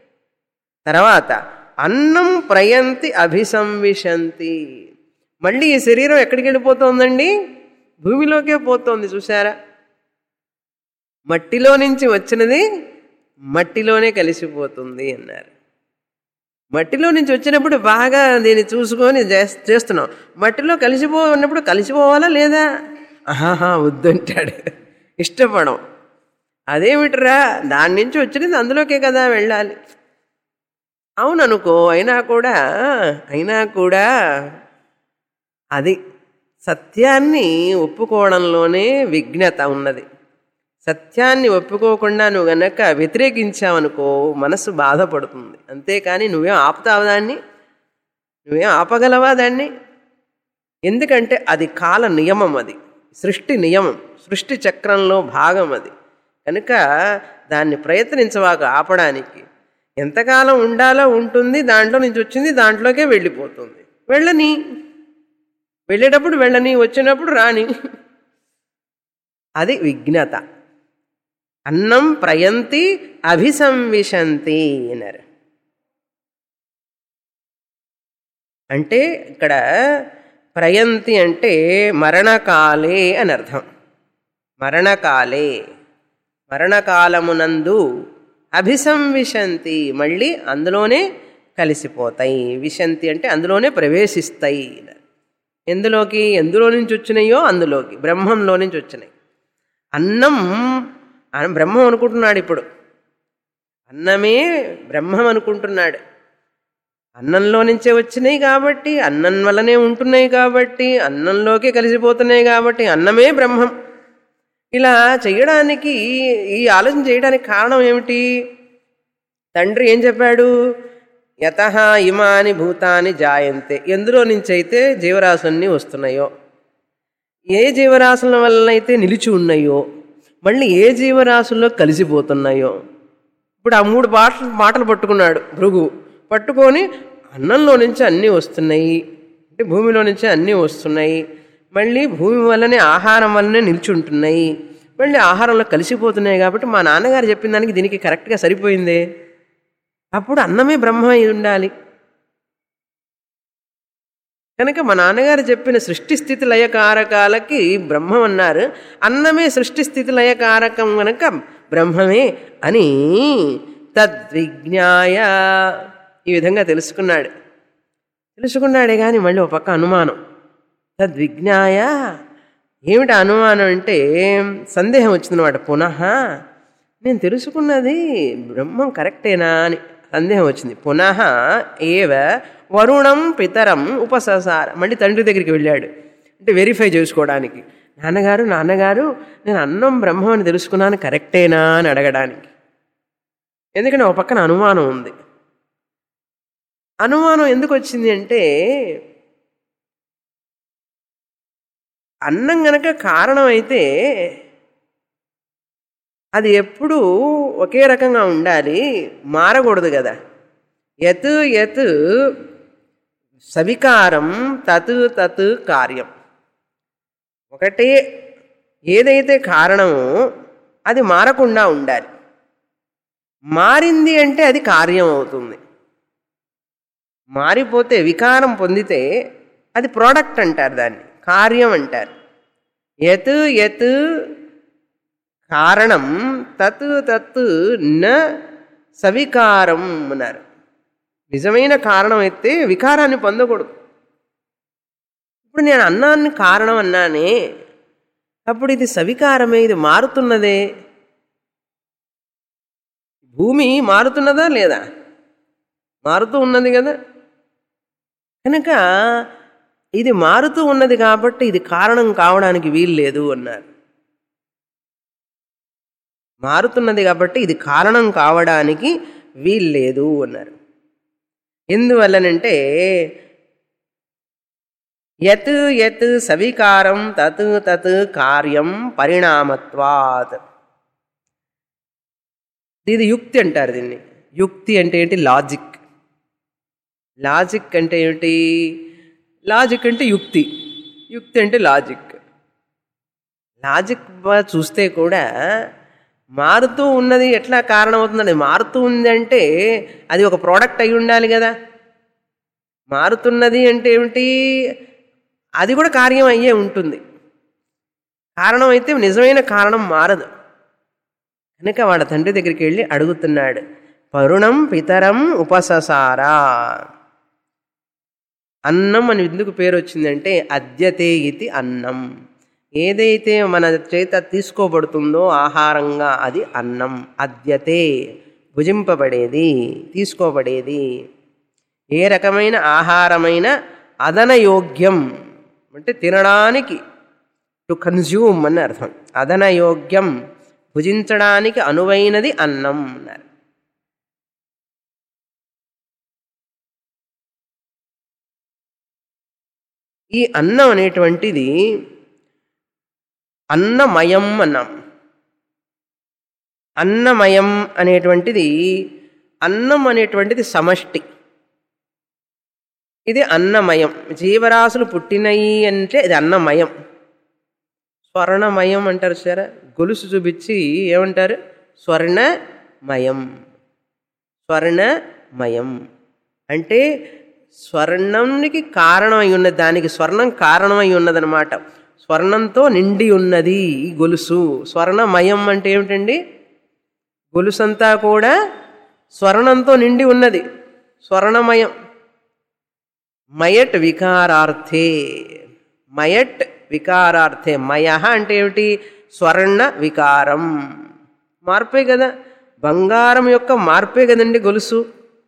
తర్వాత అన్నం ప్రయంతి అభిసంవిశంతి మళ్ళీ ఈ శరీరం ఎక్కడికి వెళ్ళిపోతుందండి భూమిలోకే పోతోంది చూసారా మట్టిలో నుంచి వచ్చినది మట్టిలోనే కలిసిపోతుంది అన్నారు మట్టిలో నుంచి వచ్చినప్పుడు బాగా దీన్ని చూసుకొని చేస్- చేస్తున్నాం మట్టిలో కలిసిపో ఉన్నప్పుడు కలిసిపోవాలా లేదా ఆహాహా వద్దంటాడు ఇష్టపడం అదేమిట్రా దాని నుంచి వచ్చినది అందులోకే కదా వెళ్ళాలి అవుననుకో అయినా కూడా అయినా కూడా అది సత్యాన్ని ఒప్పుకోవడంలోనే విఘ్నత ఉన్నది సత్యాన్ని ఒప్పుకోకుండా నువ్వు గనక వ్యతిరేకించావనుకో మనసు బాధపడుతుంది అంతేకాని నువ్వేం ఆపుతావు దాన్ని నువ్వేం ఆపగలవా దాన్ని ఎందుకంటే అది కాల నియమం అది సృష్టి నియమం సృష్టి చక్రంలో భాగం అది కనుక దాన్ని ప్రయత్నించవాక ఆపడానికి ఎంతకాలం ఉండాలో ఉంటుంది దాంట్లో నుంచి వచ్చింది దాంట్లోకే వెళ్ళిపోతుంది వెళ్ళని వెళ్ళేటప్పుడు వెళ్ళని వచ్చినప్పుడు రాని అది విఘ్నత అన్నం ప్రయంతి అభిసంవిశంతి అన్నారు అంటే ఇక్కడ ప్రయంతి అంటే మరణకాలే అని అర్థం మరణకాలే మరణకాలమునందు అభిసంవిశంతి మళ్ళీ అందులోనే కలిసిపోతాయి విశంతి అంటే అందులోనే ప్రవేశిస్తాయి ఎందులోకి ఎందులో నుంచి వచ్చినాయో అందులోకి బ్రహ్మంలో నుంచి వచ్చినాయి అన్నం అన్నం బ్రహ్మం అనుకుంటున్నాడు ఇప్పుడు అన్నమే బ్రహ్మం అనుకుంటున్నాడు అన్నంలో నుంచే వచ్చినాయి కాబట్టి అన్నం వల్లనే ఉంటున్నాయి కాబట్టి అన్నంలోకే కలిసిపోతున్నాయి కాబట్టి అన్నమే బ్రహ్మం ఇలా చేయడానికి ఈ ఆలోచన చేయడానికి కారణం ఏమిటి తండ్రి ఏం చెప్పాడు యత ఇమాని భూతాని జాయంతే ఎందులో నుంచి అయితే జీవరాశులన్నీ వస్తున్నాయో ఏ జీవరాశుల వలనైతే నిలిచి ఉన్నాయో మళ్ళీ ఏ జీవరాశుల్లో కలిసిపోతున్నాయో ఇప్పుడు ఆ మూడు పాటలు మాటలు పట్టుకున్నాడు భృగు పట్టుకొని అన్నంలో నుంచి అన్నీ వస్తున్నాయి అంటే భూమిలో నుంచి అన్నీ వస్తున్నాయి మళ్ళీ భూమి వల్లనే ఆహారం వల్లనే నిల్చుంటున్నాయి మళ్ళీ ఆహారంలో కలిసిపోతున్నాయి కాబట్టి మా నాన్నగారు చెప్పిన దానికి దీనికి కరెక్ట్గా సరిపోయిందే అప్పుడు అన్నమే బ్రహ్మ అయి ఉండాలి కనుక మా నాన్నగారు చెప్పిన సృష్టి స్థితి లయకారకాలకి బ్రహ్మం అన్నారు అన్నమే సృష్టి స్థితి లయకారకం కనుక బ్రహ్మమే అని తద్విజ్ఞాయ ఈ విధంగా తెలుసుకున్నాడు తెలుసుకున్నాడే కానీ మళ్ళీ ఒక పక్క అనుమానం తద్విజ్ఞాయ ఏమిటి అనుమానం అంటే సందేహం వచ్చిందనమాట పునః నేను తెలుసుకున్నది బ్రహ్మం కరెక్టేనా అని సందేహం వచ్చింది పునః ఏవ వరుణం పితరం ఉపససార మళ్ళీ తండ్రి దగ్గరికి వెళ్ళాడు అంటే వెరిఫై చేసుకోవడానికి నాన్నగారు నాన్నగారు నేను అన్నం బ్రహ్మం అని తెలుసుకున్నాను కరెక్టేనా అని అడగడానికి ఎందుకంటే ఒక పక్కన అనుమానం ఉంది అనుమానం ఎందుకు వచ్చింది అంటే అన్నం గనక కారణం అయితే అది ఎప్పుడూ ఒకే రకంగా ఉండాలి మారకూడదు కదా యత్ యత్ సవికారం తత్ తత్ కార్యం ఒకటే ఏదైతే కారణమో అది మారకుండా ఉండాలి మారింది అంటే అది కార్యం అవుతుంది మారిపోతే వికారం పొందితే అది ప్రోడక్ట్ అంటారు దాన్ని కార్యం అంటారు యత్ యత్ కారణం తత్ తత్ న సవికారం అన్నారు నిజమైన కారణం అయితే వికారాన్ని పొందకూడదు ఇప్పుడు నేను అన్నాన్ని కారణం అన్నానే అప్పుడు ఇది సవికారమే ఇది మారుతున్నదే భూమి మారుతున్నదా లేదా మారుతూ ఉన్నది కదా కనుక ఇది మారుతూ ఉన్నది కాబట్టి ఇది కారణం కావడానికి వీలు లేదు అన్నారు మారుతున్నది కాబట్టి ఇది కారణం కావడానికి వీలు లేదు అన్నారు ఎందువల్లనంటే యత్ యత్ సవికారం తత్ తత్ కార్యం పరిణామత్వాత్ ఇది యుక్తి అంటారు దీన్ని యుక్తి అంటే ఏంటి లాజిక్ లాజిక్ అంటే ఏమిటి లాజిక్ అంటే యుక్తి యుక్తి అంటే లాజిక్ లాజిక్ బా- చూస్తే కూడా మారుతూ ఉన్నది ఎట్లా కారణమవుతుందండి మారుతూ ఉంది అంటే అది ఒక ప్రోడక్ట్ అయి ఉండాలి కదా మారుతున్నది అంటే ఏమిటి అది కూడా కార్యం అయ్యే ఉంటుంది కారణం అయితే నిజమైన కారణం మారదు కనుక వాళ్ళ తండ్రి దగ్గరికి వెళ్ళి అడుగుతున్నాడు పరుణం పితరం ఉపససారా అన్నం అని ఎందుకు పేరు వచ్చిందంటే అద్యతే ఇది అన్నం ఏదైతే మన చేత తీసుకోబడుతుందో ఆహారంగా అది అన్నం అద్యతే భుజింపబడేది తీసుకోబడేది ఏ రకమైన ఆహారమైన అదనయోగ్యం అంటే తినడానికి టు కన్జ్యూమ్ అని అర్థం అదనయోగ్యం భుజించడానికి అనువైనది అన్నం అన్నారు ఈ అన్నం అనేటువంటిది అన్నమయం అన్నాం అన్నమయం అనేటువంటిది అన్నం అనేటువంటిది సమష్టి ఇది అన్నమయం జీవరాశులు పుట్టినయి అంటే ఇది అన్నమయం స్వర్ణమయం అంటారు సరే గొలుసు చూపించి ఏమంటారు స్వర్ణమయం స్వర్ణమయం అంటే స్వర్ణంకి కారణమై ఉన్నది దానికి స్వర్ణం కారణమై ఉన్నదనమాట స్వర్ణంతో నిండి ఉన్నది ఈ గొలుసు స్వర్ణమయం అంటే ఏమిటండి గొలుసంతా కూడా స్వర్ణంతో నిండి ఉన్నది స్వర్ణమయం మయట్ వికారార్థే మయట్ వికారార్థే మయ అంటే ఏమిటి స్వర్ణ వికారం మార్పే కదా బంగారం యొక్క మార్పే కదండి గొలుసు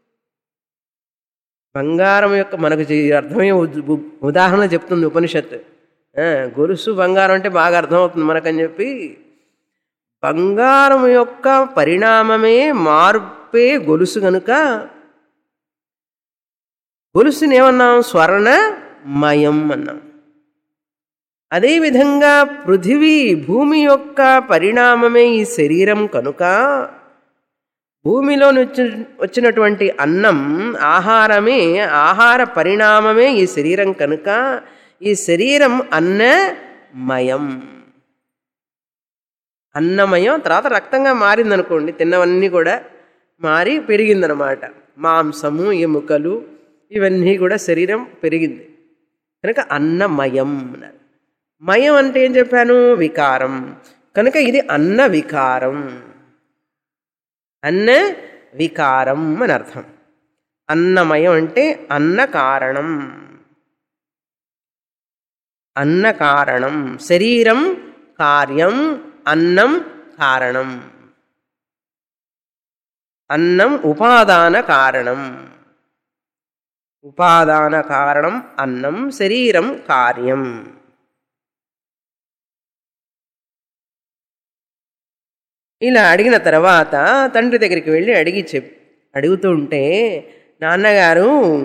బంగారం యొక్క మనకు జీ- అర్థమయ్యే ఉద్- ఉ- ఉదాహరణ చెప్తుంది ఉపనిషత్తు ఆ, గొలుసు బంగారం అంటే బాగా అర్థమవుతుంది మనకని చెప్పి బంగారం యొక్క పరిణామమే మార్పే గొలుసు గనుక గొలుసుని ఏమన్నాం స్వర్ణమయం అన్నాం అదేవిధంగా పృథివీ భూమి యొక్క పరిణామమే ఈ శరీరం కనుక భూమిలో నుంచి వచ్చినటువంటి అన్నం ఆహారమే ఆహార పరిణామమే ఈ శరీరం కనుక ఈ శరీరం అన్నమయం అన్నమయం తర్వాత రక్తంగా మారిందనుకోండి తిన్నవన్నీ కూడా మారి పెరిగిందనమాట మాంసము ఎముకలు ఇవన్నీ కూడా శరీరం పెరిగింది కనుక అన్నమయం అన్నారు మయం అంటే ఏం చెప్పాను వికారం కనుక ఇది అన్న వికారం అన్న వికారం అని అర్థం అన్నమయం అంటే అన్న కారణం అన్న కారణం శరీరం కార్యం అన్నం కారణం అన్నం ఉపాదాన కారణం ఉపాదాన కారణం అన్నం శరీరం కార్యం ఇలా అడిగిన తర్వాత తండ్రి దగ్గరికి వెళ్ళి అడిగి చెప్ అడుగుతూ ఉంటే నాన్నగారు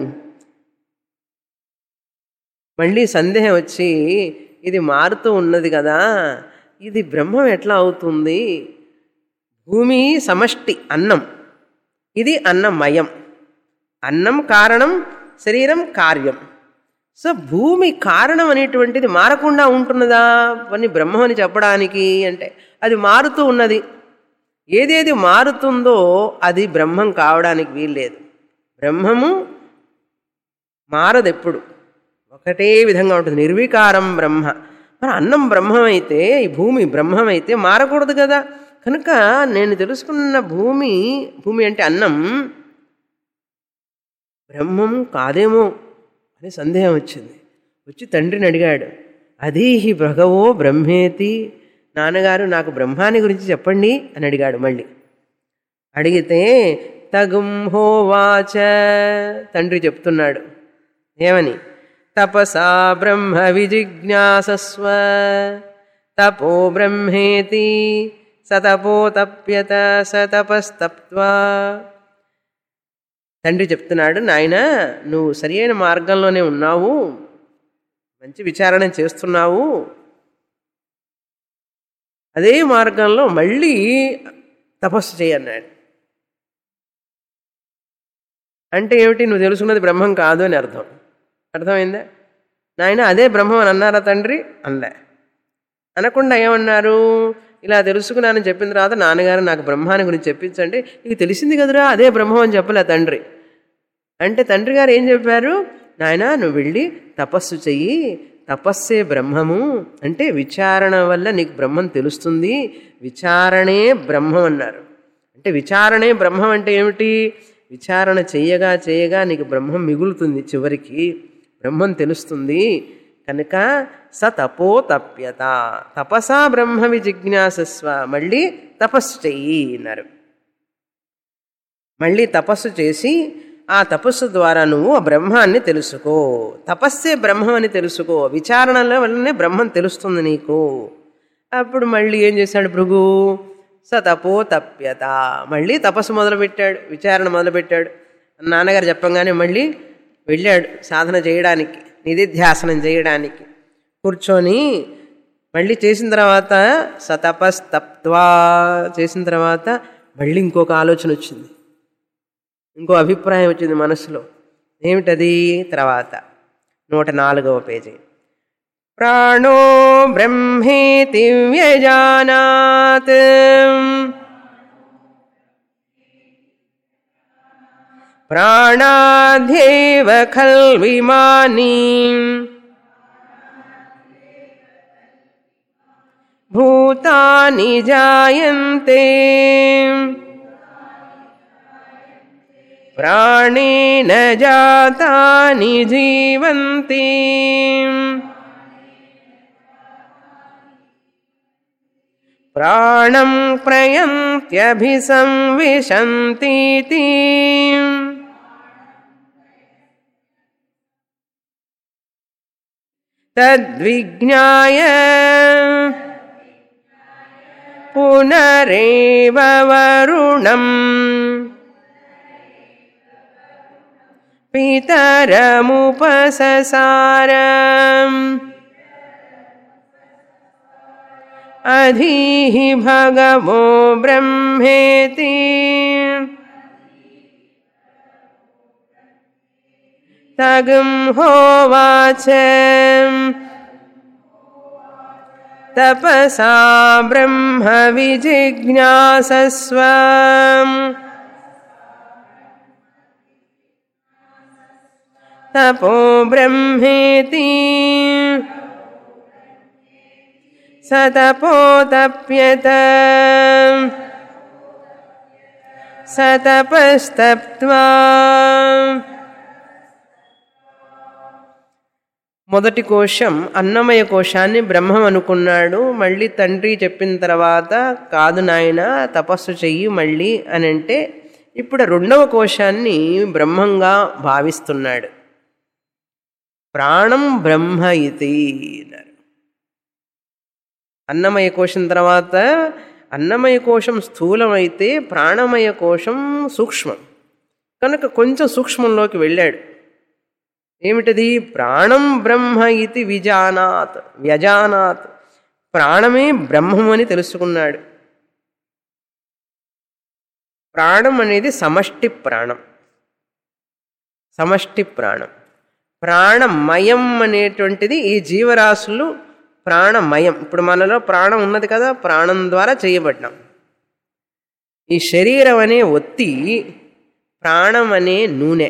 మళ్ళీ సందేహం వచ్చి ఇది మారుతూ ఉన్నది కదా ఇది బ్రహ్మం ఎట్లా అవుతుంది భూమి సమష్టి అన్నం ఇది అన్నమయం అన్నం కారణం శరీరం కార్యం సో భూమి కారణం అనేటువంటిది మారకుండా ఉంటున్నదా అని బ్రహ్మం అని చెప్పడానికి అంటే అది మారుతూ ఉన్నది ఏదేది మారుతుందో అది బ్రహ్మం కావడానికి వీల్లేదు బ్రహ్మము మారదు ఎప్పుడు ఒకటే విధంగా ఉంటుంది నిర్వికారం బ్రహ్మ మరి అన్నం బ్రహ్మమైతే ఈ భూమి బ్రహ్మమైతే మారకూడదు కదా కనుక నేను తెలుసుకున్న భూమి భూమి అంటే అన్నం బ్రహ్మం కాదేమో అని సందేహం వచ్చింది వచ్చి తండ్రిని అడిగాడు అదీహి భగవో బ్రహ్మేతి నాన్నగారు నాకు బ్రహ్మాని గురించి చెప్పండి అని అడిగాడు మళ్ళీ అడిగితే తగుం హోవాచ తండ్రి చెప్తున్నాడు ఏమని తపసా బ్రహ్మ విజిజ్ఞాసస్వ తపో బ్రహ్మేతి సతపో తప్యత సతపస్తప్త్వా తండ్రి చెప్తున్నాడు నాయన నువ్వు సరి అయిన మార్గంలోనే ఉన్నావు మంచి విచారణ చేస్తున్నావు అదే మార్గంలో మళ్ళీ తపస్సు చేయన్నాడు అంటే ఏమిటి నువ్వు తెలుసుకున్నది బ్రహ్మం కాదు అని అర్థం అర్థమైందా నాయన అదే బ్రహ్మం అని అన్నారా తండ్రి అనలే అనకుండా ఏమన్నారు ఇలా తెలుసుకున్నానని చెప్పిన తర్వాత నాన్నగారు నాకు బ్రహ్మాన్ని గురించి చెప్పించండి నీకు తెలిసింది కదరా అదే బ్రహ్మం అని చెప్పలే తండ్రి అంటే తండ్రి గారు ఏం చెప్పారు నాయన నువ్వు వెళ్ళి తపస్సు చెయ్యి తపస్సే బ్రహ్మము అంటే విచారణ వల్ల నీకు బ్రహ్మం తెలుస్తుంది విచారణే బ్రహ్మం అన్నారు అంటే విచారణే బ్రహ్మం అంటే ఏమిటి విచారణ చేయగా చేయగా నీకు బ్రహ్మం మిగులుతుంది చివరికి బ్రహ్మం తెలుస్తుంది కనుక స తపో తప్యత తపసా బ్రహ్మ విజిజ్ఞాసస్వ మళ్ళీ తపస్సు చెయ్యి అన్నారు మళ్ళీ తపస్సు చేసి ఆ తపస్సు ద్వారా నువ్వు ఆ బ్రహ్మాన్ని తెలుసుకో తపస్సే బ్రహ్మం అని తెలుసుకో విచారణల వల్లనే బ్రహ్మం తెలుస్తుంది నీకు అప్పుడు మళ్ళీ ఏం చేశాడు భృగు స తపో తప్యత మళ్ళీ తపస్సు మొదలుపెట్టాడు విచారణ మొదలుపెట్టాడు నాన్నగారు చెప్పంగానే మళ్ళీ వెళ్ళాడు సాధన చేయడానికి నిధిధ్యాసనం చేయడానికి కూర్చొని మళ్ళీ చేసిన తర్వాత సతపస్తప్త్వా చేసిన తర్వాత మళ్ళీ ఇంకొక ఆలోచన వచ్చింది ఇంకో అభిప్రాయం వచ్చింది మనసులో ఏమిటది తర్వాత నూట నాలుగవ పేజీ ప్రాణో బ్రహ్మేతి వ్యజానాత్ ప్రాణాధ్యేవ ఖల్విమాని భూతాని జాయంతే ప్రాణేన జాతాని జీవంతి ప్రాణం ప్రయంత్యభిసంవిశంతీతి తద్విజ్ఞాయ పునరేవ వరుణం పితరముపససారం అధీహి భగవో బ్రహ్మేతి తగం హోవాచ తపసా బ్రహ్మ విజిజ్ఞాసస్వ తపో బ్రహ్మేతి సతపోతప్యత సతపస్తప్త్వా మొదటి కోశం అన్నమయ కోశాన్ని బ్రహ్మం అనుకున్నాడు మళ్ళీ తండ్రి చెప్పిన తర్వాత కాదు నాయన తపస్సు చెయ్యి మళ్ళీ అని అంటే ఇప్పుడు రెండవ కోశాన్ని బ్రహ్మంగా భావిస్తున్నాడు ప్రాణం బ్రహ్మ ఇది అన్నారు అన్నమయ కోశం తర్వాత అన్నమయ కోశం స్థూలమైతే ప్రాణమయ కోశం సూక్ష్మం కనుక కొంచెం సూక్ష్మంలోకి వెళ్ళాడు ఏమిటది ప్రాణం బ్రహ్మ ఇది విజానాత్ వ్యజానాత్ ప్రాణమే బ్రహ్మం అని తెలుసుకున్నాడు ప్రాణం అనేది సమష్టి ప్రాణం సమష్టి ప్రాణం ప్రాణమయం అనేటువంటిది ఈ జీవరాశులు ప్రాణమయం ఇప్పుడు మనలో ప్రాణం ఉన్నది కదా ప్రాణం ద్వారా చేయబడ్డాం ఈ శరీరం అనే ఒత్తి ప్రాణం అనే నూనె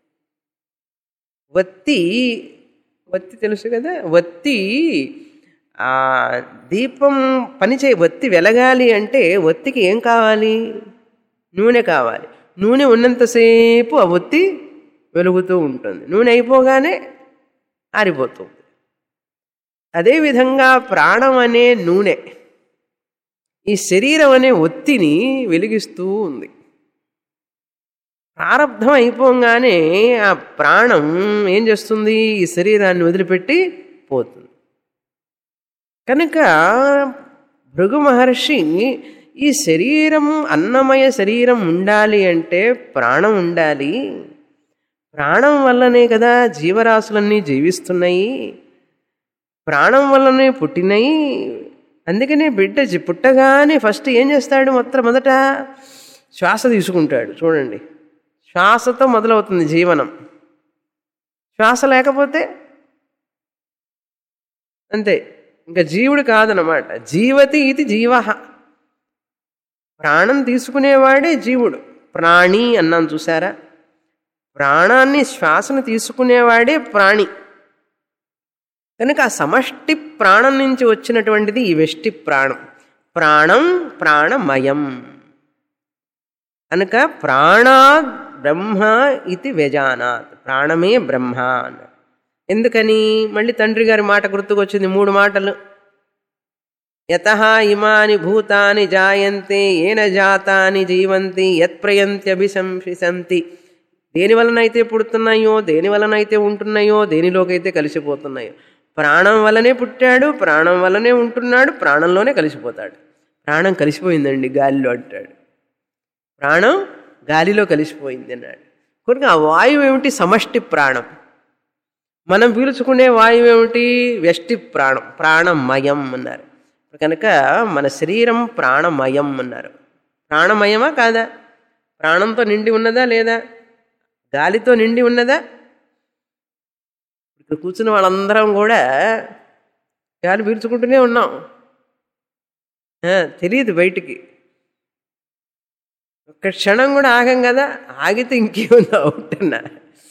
ఒత్తి ఒత్తి తెలుసు కదా ఒత్తి ఆ దీపం పనిచే ఒత్తి వెలగాలి అంటే ఒత్తికి ఏం కావాలి నూనె కావాలి నూనె ఉన్నంతసేపు ఆ ఒత్తి వెలుగుతూ ఉంటుంది నూనె అయిపోగానే ఆరిపోతుంది అదేవిధంగా ప్రాణం అనే నూనె ఈ శరీరం అనే ఒత్తిని వెలిగిస్తూ ఉంది ప్రారంధం అయిపోగానే ఆ ప్రాణం ఏం చేస్తుంది ఈ శరీరాన్ని వదిలిపెట్టి పోతుంది కనుక భృగు మహర్షి ఈ శరీరం అన్నమయ శరీరం ఉండాలి అంటే ప్రాణం ఉండాలి ప్రాణం వల్లనే కదా జీవరాశులన్నీ జీవిస్తున్నాయి ప్రాణం వల్లనే పుట్టినాయి అందుకనే బిడ్డ జి- పుట్టగానే ఫస్ట్ ఏం చేస్తాడు మొత్తం మొదట శ్వాస తీసుకుంటాడు చూడండి శ్వాసతో మొదలవుతుంది జీవనం శ్వాస లేకపోతే అంతే ఇంకా జీవుడు కాదనమాట జీవతి ఇది జీవ ప్రాణం తీసుకునేవాడే జీవుడు ప్రాణి అన్నాం చూసారా ప్రాణాన్ని శ్వాసను తీసుకునేవాడే ప్రాణి కనుక ఆ సమష్టి ప్రాణం నుంచి వచ్చినటువంటిది ఈ వెష్టి ప్రాణం ప్రాణం ప్రాణమయం కనుక ప్రాణాద్ బ్రహ్మ ఇది వ్యజానాత్ ప్రాణమే బ్రహ్మ అన్నాడు ఎందుకని మళ్ళీ తండ్రి గారి మాట గుర్తుకొచ్చింది మూడు మాటలు యత ఇమాని భూతాని జాయంతే ఏన జాతాని జీవంతి యత్ప్రయంత్యభిశంసిసంతి దేని వలనైతే పుడుతున్నాయో దేని వలనైతే ఉంటున్నాయో దేనిలోకైతే కలిసిపోతున్నాయో ప్రాణం వల్లనే పుట్టాడు ప్రాణం వల్లనే ఉంటున్నాడు ప్రాణంలోనే కలిసిపోతాడు ప్రాణం కలిసిపోయిందండి గాలిలో అంటాడు ప్రాణం గాలిలో కలిసిపోయింది అన్నాడు కనుక ఆ వాయువు ఏమిటి సమష్టి ప్రాణం మనం పీల్చుకునే వాయువు ఏమిటి వ్యష్టి ప్రాణం ప్రాణమయం అన్నారు కనుక మన శరీరం ప్రాణమయం అన్నారు ప్రాణమయమా కాదా ప్రాణంతో నిండి ఉన్నదా లేదా గాలితో నిండి ఉన్నదా ఇక్కడ కూర్చున్న వాళ్ళందరం కూడా గాలి పీల్చుకుంటూనే ఉన్నాం ఆ, తెలియదు బయటికి ఒక్క క్షణం కూడా ఆగం కదా ఆగితే ఇంకేముందో అవుట్ అన్నా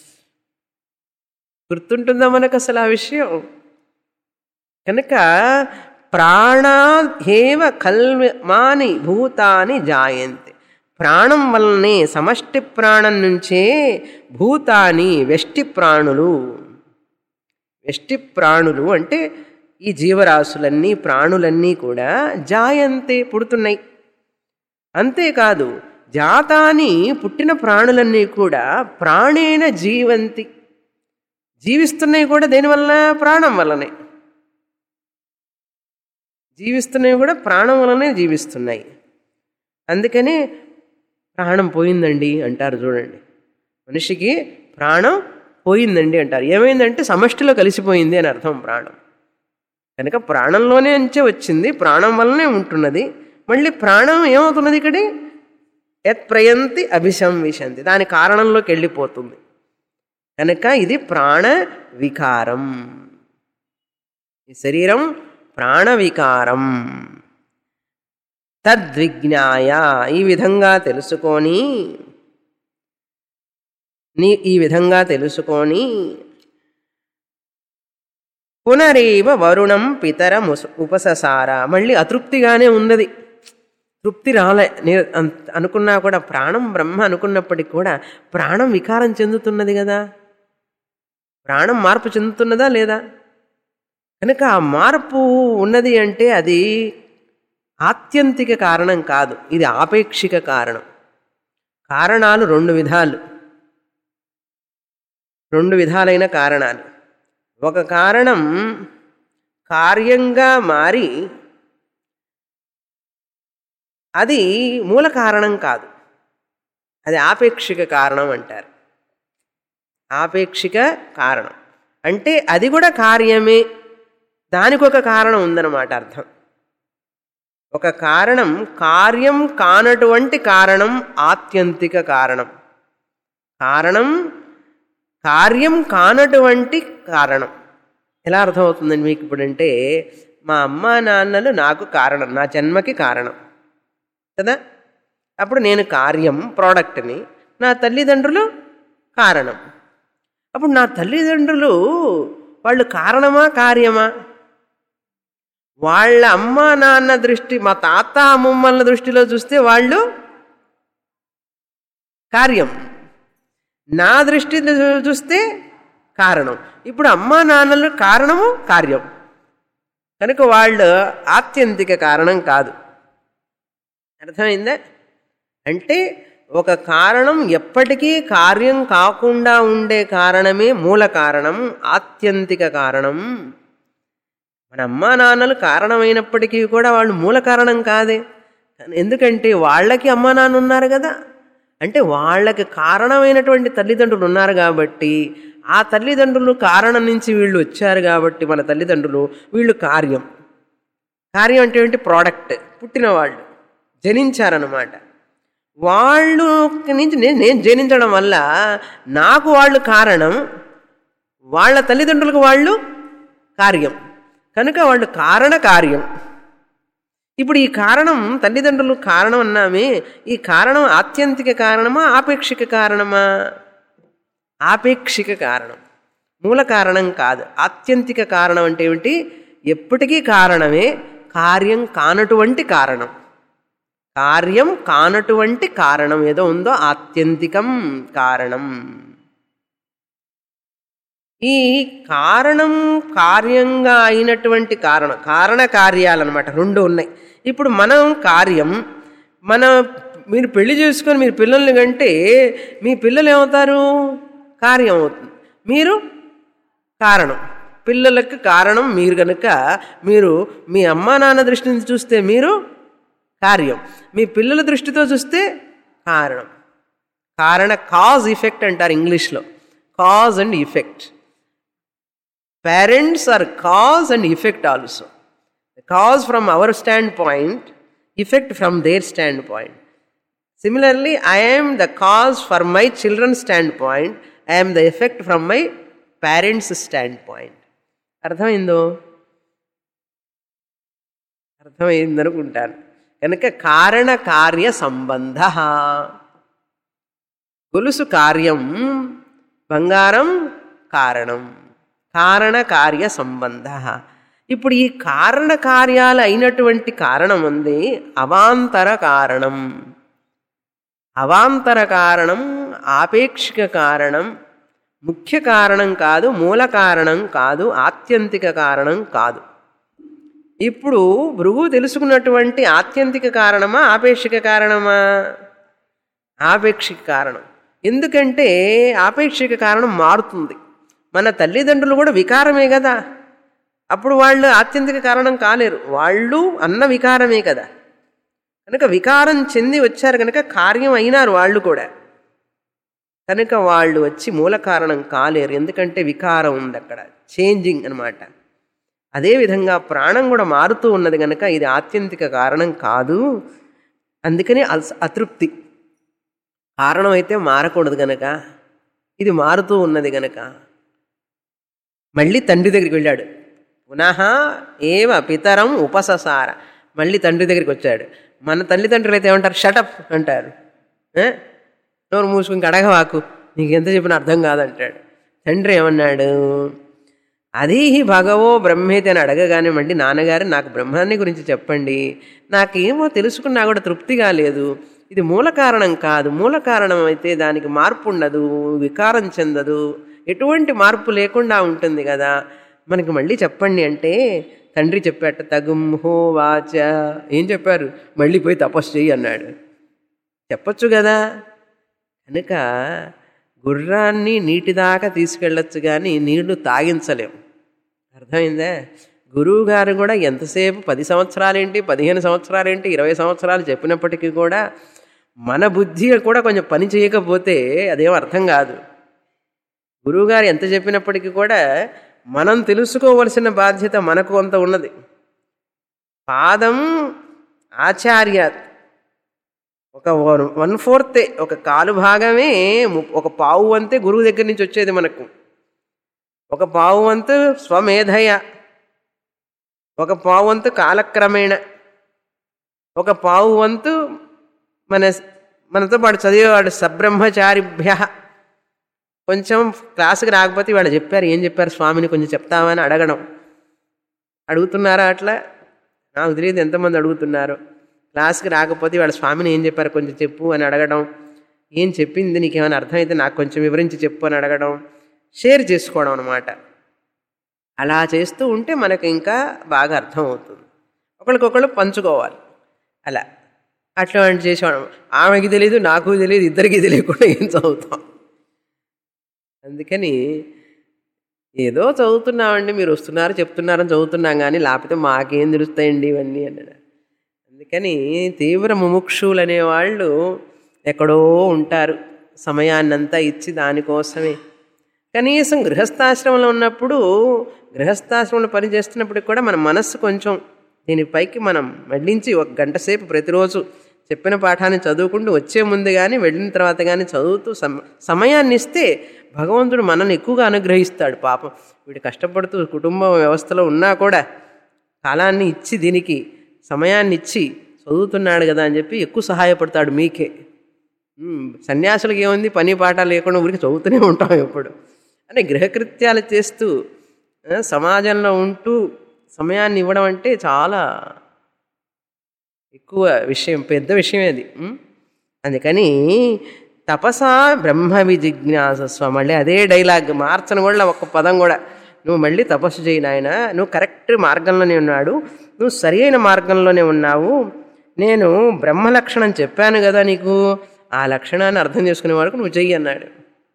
గుర్తుంటుందా మనకు అసలు ఆ విషయం కనుక ప్రాణాహేవ కల్మాని భూతాని జాయంతి ప్రాణం వల్లనే సమష్టి ప్రాణం నుంచే భూతాని వెష్టి ప్రాణులు వెష్టి ప్రాణులు అంటే ఈ జీవరాశులన్నీ ప్రాణులన్నీ కూడా జాయంతే పుడుతున్నాయి అంతేకాదు జాతాని పుట్టిన ప్రాణులన్నీ కూడా ప్రాణేన జీవంతి జీవిస్తున్నాయి కూడా దేనివల్ల ప్రాణం వల్లనే జీవిస్తున్నవి కూడా ప్రాణం వల్లనే జీవిస్తున్నాయి అందుకనే ప్రాణం పోయిందండి అంటారు చూడండి మనిషికి ప్రాణం పోయిందండి అంటారు ఏమైందంటే సమష్టిలో కలిసిపోయింది అని అర్థం ప్రాణం కనుక ప్రాణంలోనే నుంచే వచ్చింది ప్రాణం వల్లనే ఉంటున్నది మళ్ళీ ప్రాణం ఏమవుతున్నది ఇక్కడి యత్ ప్రయంతి అభిశంవిశంతి దాని కారణంలోకి వెళ్ళిపోతుంది కనుక ఇది ప్రాణ వికారం ఈ శరీరం ప్రాణ వికారం తద్విజ్ఞాయ ఈ విధంగా తెలుసుకొని నీ ఈ విధంగా తెలుసుకొని పునరేవ వరుణం పితరం ఉస- ఉపససార మళ్ళీ అతృప్తిగానే ఉన్నది తృప్తి రాలే నేను అంత- అనుకున్నా కూడా ప్రాణం బ్రహ్మ అనుకున్నప్పటికీ కూడా ప్రాణం వికారం చెందుతున్నది కదా ప్రాణం మార్పు చెందుతున్నదా లేదా కనుక ఆ మార్పు ఉన్నది అంటే అది ఆత్యంతిక కారణం కాదు ఇది ఆపేక్షిక కారణం కారణాలు రెండు విధాలు రెండు విధాలైన కారణాలు ఒక కారణం కార్యంగా మారి అది మూల కారణం కాదు అది ఆపేక్షిక కారణం అంటారు ఆపేక్షిక కారణం అంటే అది కూడా కార్యమే దానికి ఒక కారణం ఉందన్నమాట అర్థం ఒక కారణం కార్యం కానటువంటి కారణం ఆత్యంతిక కారణం కారణం కార్యం కానటువంటి కారణం ఎలా అర్థమవుతుందండి మీకు ఇప్పుడంటే మా అమ్మ నాన్నలు నాకు కారణం నా జన్మకి కారణం కదా అప్పుడు నేను కార్యం ప్రోడక్ట్ని నా తల్లిదండ్రులు కారణం అప్పుడు నా తల్లిదండ్రులు వాళ్ళు కారణమా కార్యమా వాళ్ళ అమ్మ నాన్న దృష్టి మా తాత అమ్మమ్మల దృష్టిలో చూస్తే వాళ్ళు కార్యం నా దృష్టిలో చూస్తే కారణం ఇప్పుడు అమ్మా నాన్నలు కారణము కార్యం కనుక వాళ్ళు ఆత్యంతిక కారణం కాదు అర్థమైందా అంటే ఒక కారణం ఎప్పటికీ కార్యం కాకుండా ఉండే కారణమే మూల కారణం ఆత్యంతిక కారణం మన అమ్మా నాన్నలు కారణమైనప్పటికీ కూడా వాళ్ళు మూల కారణం కాదే ఎందుకంటే వాళ్ళకి అమ్మా నాన్న ఉన్నారు కదా అంటే వాళ్ళకి కారణమైనటువంటి తల్లిదండ్రులు ఉన్నారు కాబట్టి ఆ తల్లిదండ్రులు కారణం నుంచి వీళ్ళు వచ్చారు కాబట్టి మన తల్లిదండ్రులు వీళ్ళు కార్యం కార్యం అంటే ఏంటి ప్రోడక్ట్ పుట్టిన వాళ్ళు జనించారనమాట వాళ్ళు నుంచి నేను నేను జనించడం వల్ల నాకు వాళ్ళు కారణం వాళ్ళ తల్లిదండ్రులకు వాళ్ళు కార్యం కనుక వాళ్ళు కారణ కార్యం ఇప్పుడు ఈ కారణం తల్లిదండ్రులు కారణం అన్నామే ఈ కారణం ఆత్యంతిక కారణమా ఆపేక్షిక కారణమా ఆపేక్షిక కారణం మూల కారణం కాదు ఆత్యంతిక కారణం అంటే ఏమిటి ఎప్పటికీ కారణమే కార్యం కానటువంటి కారణం కార్యం కానటువంటి కారణం ఏదో ఉందో ఆత్యంతికం కారణం ఈ కారణం కార్యంగా అయినటువంటి కారణం కారణ కార్యాలన్నమాట రెండు ఉన్నాయి ఇప్పుడు మనం కార్యం మన మీరు పెళ్లి చేసుకొని మీరు పిల్లల్ని కంటే మీ పిల్లలు ఏమవుతారు కార్యం అవుతుంది మీరు కారణం పిల్లలకు కారణం మీరు కనుక మీరు మీ అమ్మా నాన్న దృష్టి నుంచి చూస్తే మీరు కార్యం మీ పిల్లల దృష్టితో చూస్తే కారణం కారణ కాజ్ ఇఫెక్ట్ అంటారు ఇంగ్లీష్లో cause and effect parents are cause and effect also cause from our standpoint effect from their standpoint similarly I am the cause for my children standpoint I am the effect from my parents standpoint అర్థమైందో అర్థమైందనుకుంటాను కనుక కారణ కార్య సంబంధ గొలుసు కార్యం బంగారం కారణం కారణ కార్య సంబంధ ఇప్పుడు ఈ కారణ కార్యాలు అయినటువంటి కారణం ఉంది అవాంతర కారణం అవాంతర కారణం ఆపేక్షిక కారణం ముఖ్య కారణం కాదు మూల కారణం కాదు ఆత్యంతిక కారణం కాదు ఇప్పుడు భృగు తెలుసుకున్నటువంటి ఆత్యంతిక కారణమా ఆపేక్షిక కారణమా ఆపేక్షిక కారణం ఎందుకంటే ఆపేక్షిక కారణం మారుతుంది మన తల్లిదండ్రులు కూడా వికారమే కదా అప్పుడు వాళ్ళు ఆత్యంతిక కారణం కాలేరు వాళ్ళు అన్న వికారమే కదా కనుక వికారం చెంది వచ్చారు కనుక కార్యం అయినారు వాళ్ళు కూడా కనుక వాళ్ళు వచ్చి మూల కారణం కాలేరు ఎందుకంటే వికారం ఉంది అక్కడ చేంజింగ్ అనమాట అదేవిధంగా ప్రాణం కూడా మారుతూ ఉన్నది కనుక ఇది ఆత్యంతిక కారణం కాదు అందుకని అస్- అతృప్తి కారణం అయితే మారకూడదు గనక ఇది మారుతూ ఉన్నది గనక మళ్ళీ తండ్రి దగ్గరికి వెళ్ళాడు పునః ఏవ పితరం ఉపససార మళ్ళీ తండ్రి దగ్గరికి వచ్చాడు మన తల్లిదండ్రులు అయితే ఏమంటారు షటప్ అంటారు ఏ? నోరు మూసుకుని కడగవాకు నీకు ఎంత చెప్పినా అర్థం కాదంటాడు తండ్రి ఏమన్నాడు అది భగవో బ్రహ్మేతి అని అడగగానే మళ్ళీ నాన్నగారు నాకు బ్రహ్మాన్ని గురించి చెప్పండి నాకేమో తెలుసుకున్నా కూడా తృప్తిగా లేదు ఇది మూల కారణం కాదు మూల కారణం అయితే దానికి మార్పు ఉండదు వికారం చెందదు ఎటువంటి మార్పు లేకుండా ఉంటుంది కదా మనకి మళ్ళీ చెప్పండి అంటే తండ్రి చెప్పాట తగుం హో వాచ ఏం చెప్పారు మళ్ళీ పోయి తపస్సు చెయ్యి అన్నాడు చెప్పొచ్చు కదా కనుక గుర్రాన్ని నీటి దాకా తీసుకెళ్ళొచ్చు కానీ నీళ్లు తాగించలేం అర్థమైందా గురువు గారు కూడా ఎంతసేపు పది సంవత్సరాలేంటి పదిహేను సంవత్సరాలేంటి ఇరవై సంవత్సరాలు చెప్పినప్పటికీ కూడా మన బుద్ధి కూడా కొంచెం పని చేయకపోతే అదేం అర్థం కాదు గురువుగారు ఎంత చెప్పినప్పటికీ కూడా మనం తెలుసుకోవలసిన బాధ్యత మనకు కొంత ఉన్నది పాదం ఆచార్య ఒక వన్ ఫోర్తే ఒక కాలు భాగమే ము- ఒక పావు వంతే గురువు దగ్గర నుంచి వచ్చేది మనకు ఒక పావు వంతు స్వమేధయ ఒక పావు వంతు కాలక్రమేణ ఒక పావు వంతు మన మనతో పాటు చదివేవాడు సబ్రహ్మచారిభ్య కొంచెం క్లాసుకి రాకపోతే వాళ్ళు చెప్పారు ఏం చెప్పారు స్వామిని కొంచెం చెప్తామని అడగడం అడుగుతున్నారా అట్లా నాకు తెలియదు ఎంతమంది అడుగుతున్నారు క్లాస్కి రాకపోతే వాళ్ళ స్వామిని ఏం చెప్పారు కొంచెం చెప్పు అని అడగడం ఏం చెప్పింది నీకేమైనా అర్థమైతే నాకు కొంచెం వివరించి చెప్పు అని అడగడం షేర్ చేసుకోవడం అనమాట అలా చేస్తూ ఉంటే మనకు ఇంకా బాగా అర్థమవుతుంది ఒకరికొకళ్ళు పంచుకోవాలి అలా అట్లాంటి చేసేవాడు ఆమెకి తెలియదు నాకు తెలియదు ఇద్దరికి తెలియకుండా ఏం చదువుతాం అందుకని ఏదో చదువుతున్నామండి మీరు వస్తున్నారు చెప్తున్నారని చదువుతున్నాం కానీ లేకపోతే మాకేం తెలుస్తాయండి ఇవన్నీ అన్నాడు అందుకని తీవ్ర ముముక్షులు అనేవాళ్ళు ఎక్కడో ఉంటారు సమయాన్నంతా ఇచ్చి దానికోసమే కనీసం గృహస్థాశ్రమంలో ఉన్నప్పుడు గృహస్థాశ్రమంలో పని చేస్తున్నప్పుడు కూడా మన మనస్సు కొంచెం దీనిపైకి మనం మళ్ళించి ఒక గంట సేపు ప్రతిరోజు చెప్పిన పాఠాన్ని చదువుకుంటూ వచ్చే ముందు కానీ వెళ్ళిన తర్వాత కానీ చదువుతూ సమ సమయాన్ని ఇస్తే భగవంతుడు మనల్ని ఎక్కువగా అనుగ్రహిస్తాడు పాపం వీడు కష్టపడుతూ కుటుంబ వ్యవస్థలో ఉన్నా కూడా కాలాన్ని ఇచ్చి దీనికి సమయాన్ని ఇచ్చి చదువుతున్నాడు కదా అని చెప్పి ఎక్కువ సహాయపడతాడు మీకే ఉమ్, సన్యాసులకు ఏముంది పని పాట లేకుండా ఊరికి చదువుతూనే ఉంటాం ఎప్పుడు అంటే గృహకృత్యాలు చేస్తూ ఆ, సమాజంలో ఉంటూ సమయాన్ని ఇవ్వడం అంటే చాలా ఎక్కువ విషయం పెద్ద విషయం అది ఉమ్. అందుకని తపసా బ్రహ్మ విజిజ్ఞాసస్వ మళ్ళీ అదే డైలాగ్ మార్చను కూడా ఒక్క పదం కూడా నువ్వు మళ్ళీ తపస్సు చేయి నాయన నువ్వు కరెక్ట్ మార్గంలోనే ఉన్నాడు నువ్వు సరి అయిన మార్గంలోనే ఉన్నావు నేను బ్రహ్మ లక్షణం చెప్పాను కదా నీకు ఆ లక్షణాన్ని అర్థం చేసుకునే వరకు నువ్వు చెయ్యి అన్నాడు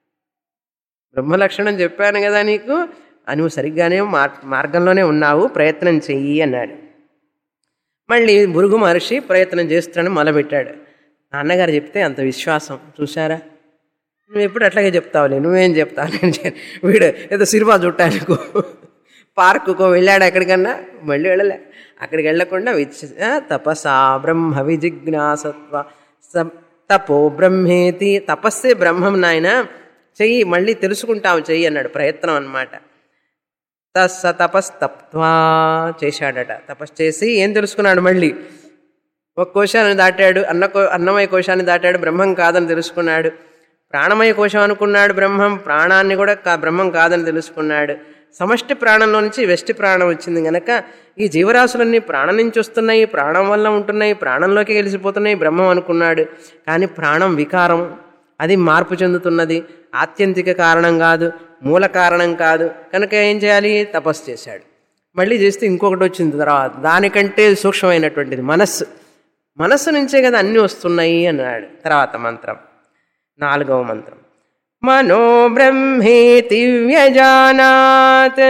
బ్రహ్మ లక్షణం చెప్పాను కదా నీకు ఆ నువ్వు సరిగ్గానే మార్ మార్గంలోనే ఉన్నావు ప్రయత్నం చెయ్యి అన్నాడు మళ్ళీ భృగు మహర్షి ప్రయత్నం చేస్తాడని మొదలుపెట్టాడు నాన్నగారు చెప్తే అంత విశ్వాసం చూసారా నువ్వు ఎప్పుడు అట్లాగే చెప్తావులే నువ్వేం చెప్తావు నేను చె- వీడు ఏదో సినిమా చుట్టానుకో పార్కుకో వెళ్ళాడు ఎక్కడికన్నా మళ్ళీ వెళ్ళలే అక్కడికి వెళ్ళకుండా విచ్ ఆ, తపసా బ్రహ్మ విజిజ్ఞాసత్వ స- తపో బ్రహ్మేతి తపస్సే బ్రహ్మం నాయన చెయ్యి మళ్ళీ తెలుసుకుంటావు చెయ్యి అన్నాడు ప్రయత్నం అన్నమాట తస్స తపస్తప్వా చేశాడట తపస్సు చేసి ఏం తెలుసుకున్నాడు మళ్ళీ ఒక కోశాన్ని దాటాడు అన్న కో అన్నమయ కోశాన్ని దాటాడు బ్రహ్మం కాదని తెలుసుకున్నాడు ప్రాణమయ కోశం అనుకున్నాడు బ్రహ్మం ప్రాణాన్ని కూడా కా బ్రహ్మం కాదని తెలుసుకున్నాడు సమష్టి ప్రాణంలో నుంచి వెష్టి ప్రాణం వచ్చింది గనక ఈ జీవరాశులన్నీ ప్రాణం నుంచి వస్తున్నాయి ప్రాణం వల్ల ఉంటున్నాయి ప్రాణంలోకి కలిసిపోతున్నాయి బ్రహ్మం అనుకున్నాడు కానీ ప్రాణం వికారం అది మార్పు చెందుతున్నది ఆత్యంతిక కారణం కాదు మూల కారణం కాదు కనుక ఏం చేయాలి తపస్సు చేశాడు మళ్ళీ చేస్తే ఇంకొకటి వచ్చింది తర్వాత దానికంటే సూక్ష్మమైనటువంటిది మనస్సు మనస్సు నుంచే కదా అన్నీ వస్తున్నాయి అన్నాడు తర్వాత మంత్రం నాలుగవ మంత్రం మనో బ్రహ్మేతి వ్యజానాత్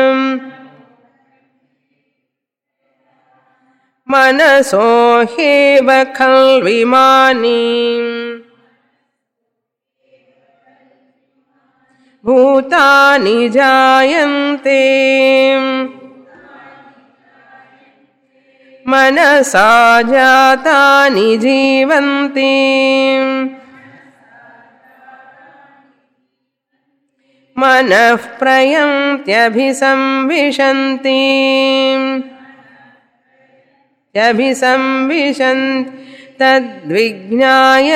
మనసో హేవ ఖల్విమాని భూతాని జాయంతే మనసా జాతాని జీవంతి మనః ప్రయంత్యభిసంవిశంతి అభిసంవిశంతి తద్విజ్ఞాయ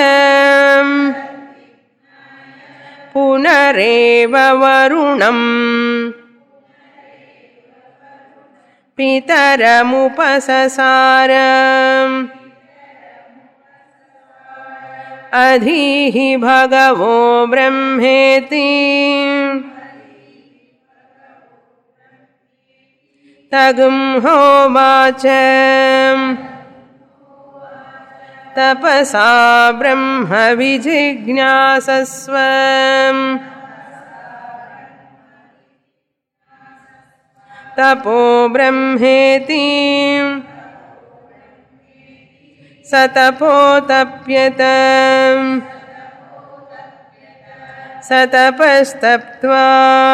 పునరేవ వరుణం పితరముపససార అధీహి భగవో బ్రహ్మేతి తగుం హోవాచ తపసా బ్రహ్మ విజిజ్ఞాసస్వ తపో బ్రహ్మేతి స తపోతప్యత స తపస్తప్త్వా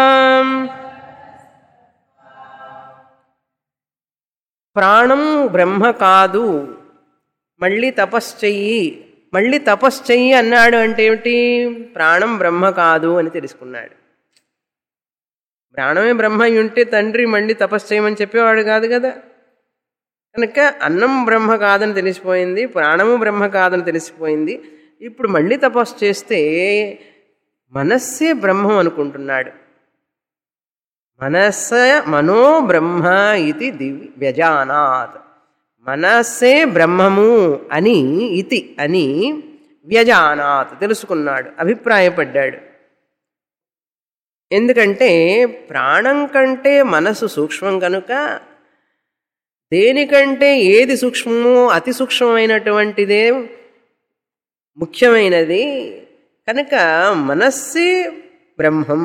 ప్రాణం బ్రహ్మ కాదు మళ్ళీ తపస్సు చెయ్యి మళ్ళీ తపస్సు చెయ్యి అన్నాడు అంటే ఏమిటి ప్రాణం బ్రహ్మ కాదు అని తెలుసుకున్నాడు ప్రాణమే బ్రహ్మ అయి ఉంటే తండ్రి మళ్ళీ తపస్సు చేయమని చెప్పేవాడు కాదు కదా కనుక అన్నం బ్రహ్మ కాదని తెలిసిపోయింది ప్రాణము బ్రహ్మ కాదని తెలిసిపోయింది ఇప్పుడు మళ్ళీ తపస్సు చేస్తే మనస్సే బ్రహ్మం అనుకుంటున్నాడు మనస్స మనో బ్రహ్మ ఇది దివ్ వ్యజానాత్ మనస్సే బ్రహ్మము అని ఇతి అని వ్యజానాత్ తెలుసుకున్నాడు అభిప్రాయపడ్డాడు ఎందుకంటే ప్రాణం కంటే మనసు సూక్ష్మం కనుక దేనికంటే ఏది సూక్ష్మమో అతి సూక్ష్మమైనటువంటిదే ముఖ్యమైనది కనుక మనస్సే బ్రహ్మం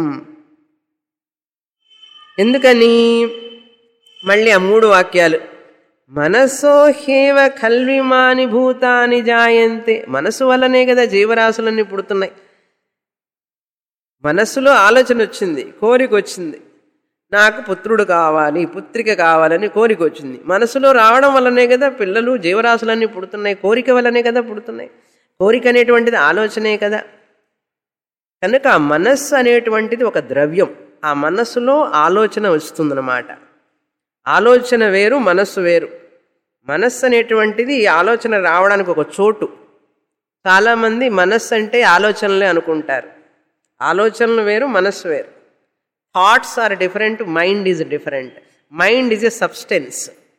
ఎందుకని మళ్ళీ ఆ మూడు వాక్యాలు మనస్సో హేవ కల్విమాని భూతాని జాయంతే మనసు వల్లనే కదా జీవరాశులన్నీ పుడుతున్నాయి మనస్సులో ఆలోచన వచ్చింది కోరిక వచ్చింది నాకు పుత్రుడు కావాలి పుత్రిక కావాలని కోరిక వచ్చింది మనసులో రావడం వల్లనే కదా పిల్లలు జీవరాశులన్నీ పుడుతున్నాయి కోరిక వల్లనే కదా పుడుతున్నాయి కోరిక అనేటువంటిది ఆలోచనే కదా కనుక ఆ మనస్సు అనేటువంటిది ఒక ద్రవ్యం ఆ మనస్సులో ఆలోచన వస్తుందన్నమాట ఆలోచన వేరు మనస్సు వేరు మనస్సు అనేటువంటిది ఈ ఆలోచన రావడానికి ఒక చోటు చాలామంది మనస్సు అంటే ఆలోచనలే అనుకుంటారు ఆలోచనలు వేరు మనస్సు వేరు thoughts are different mind is different mind is a substance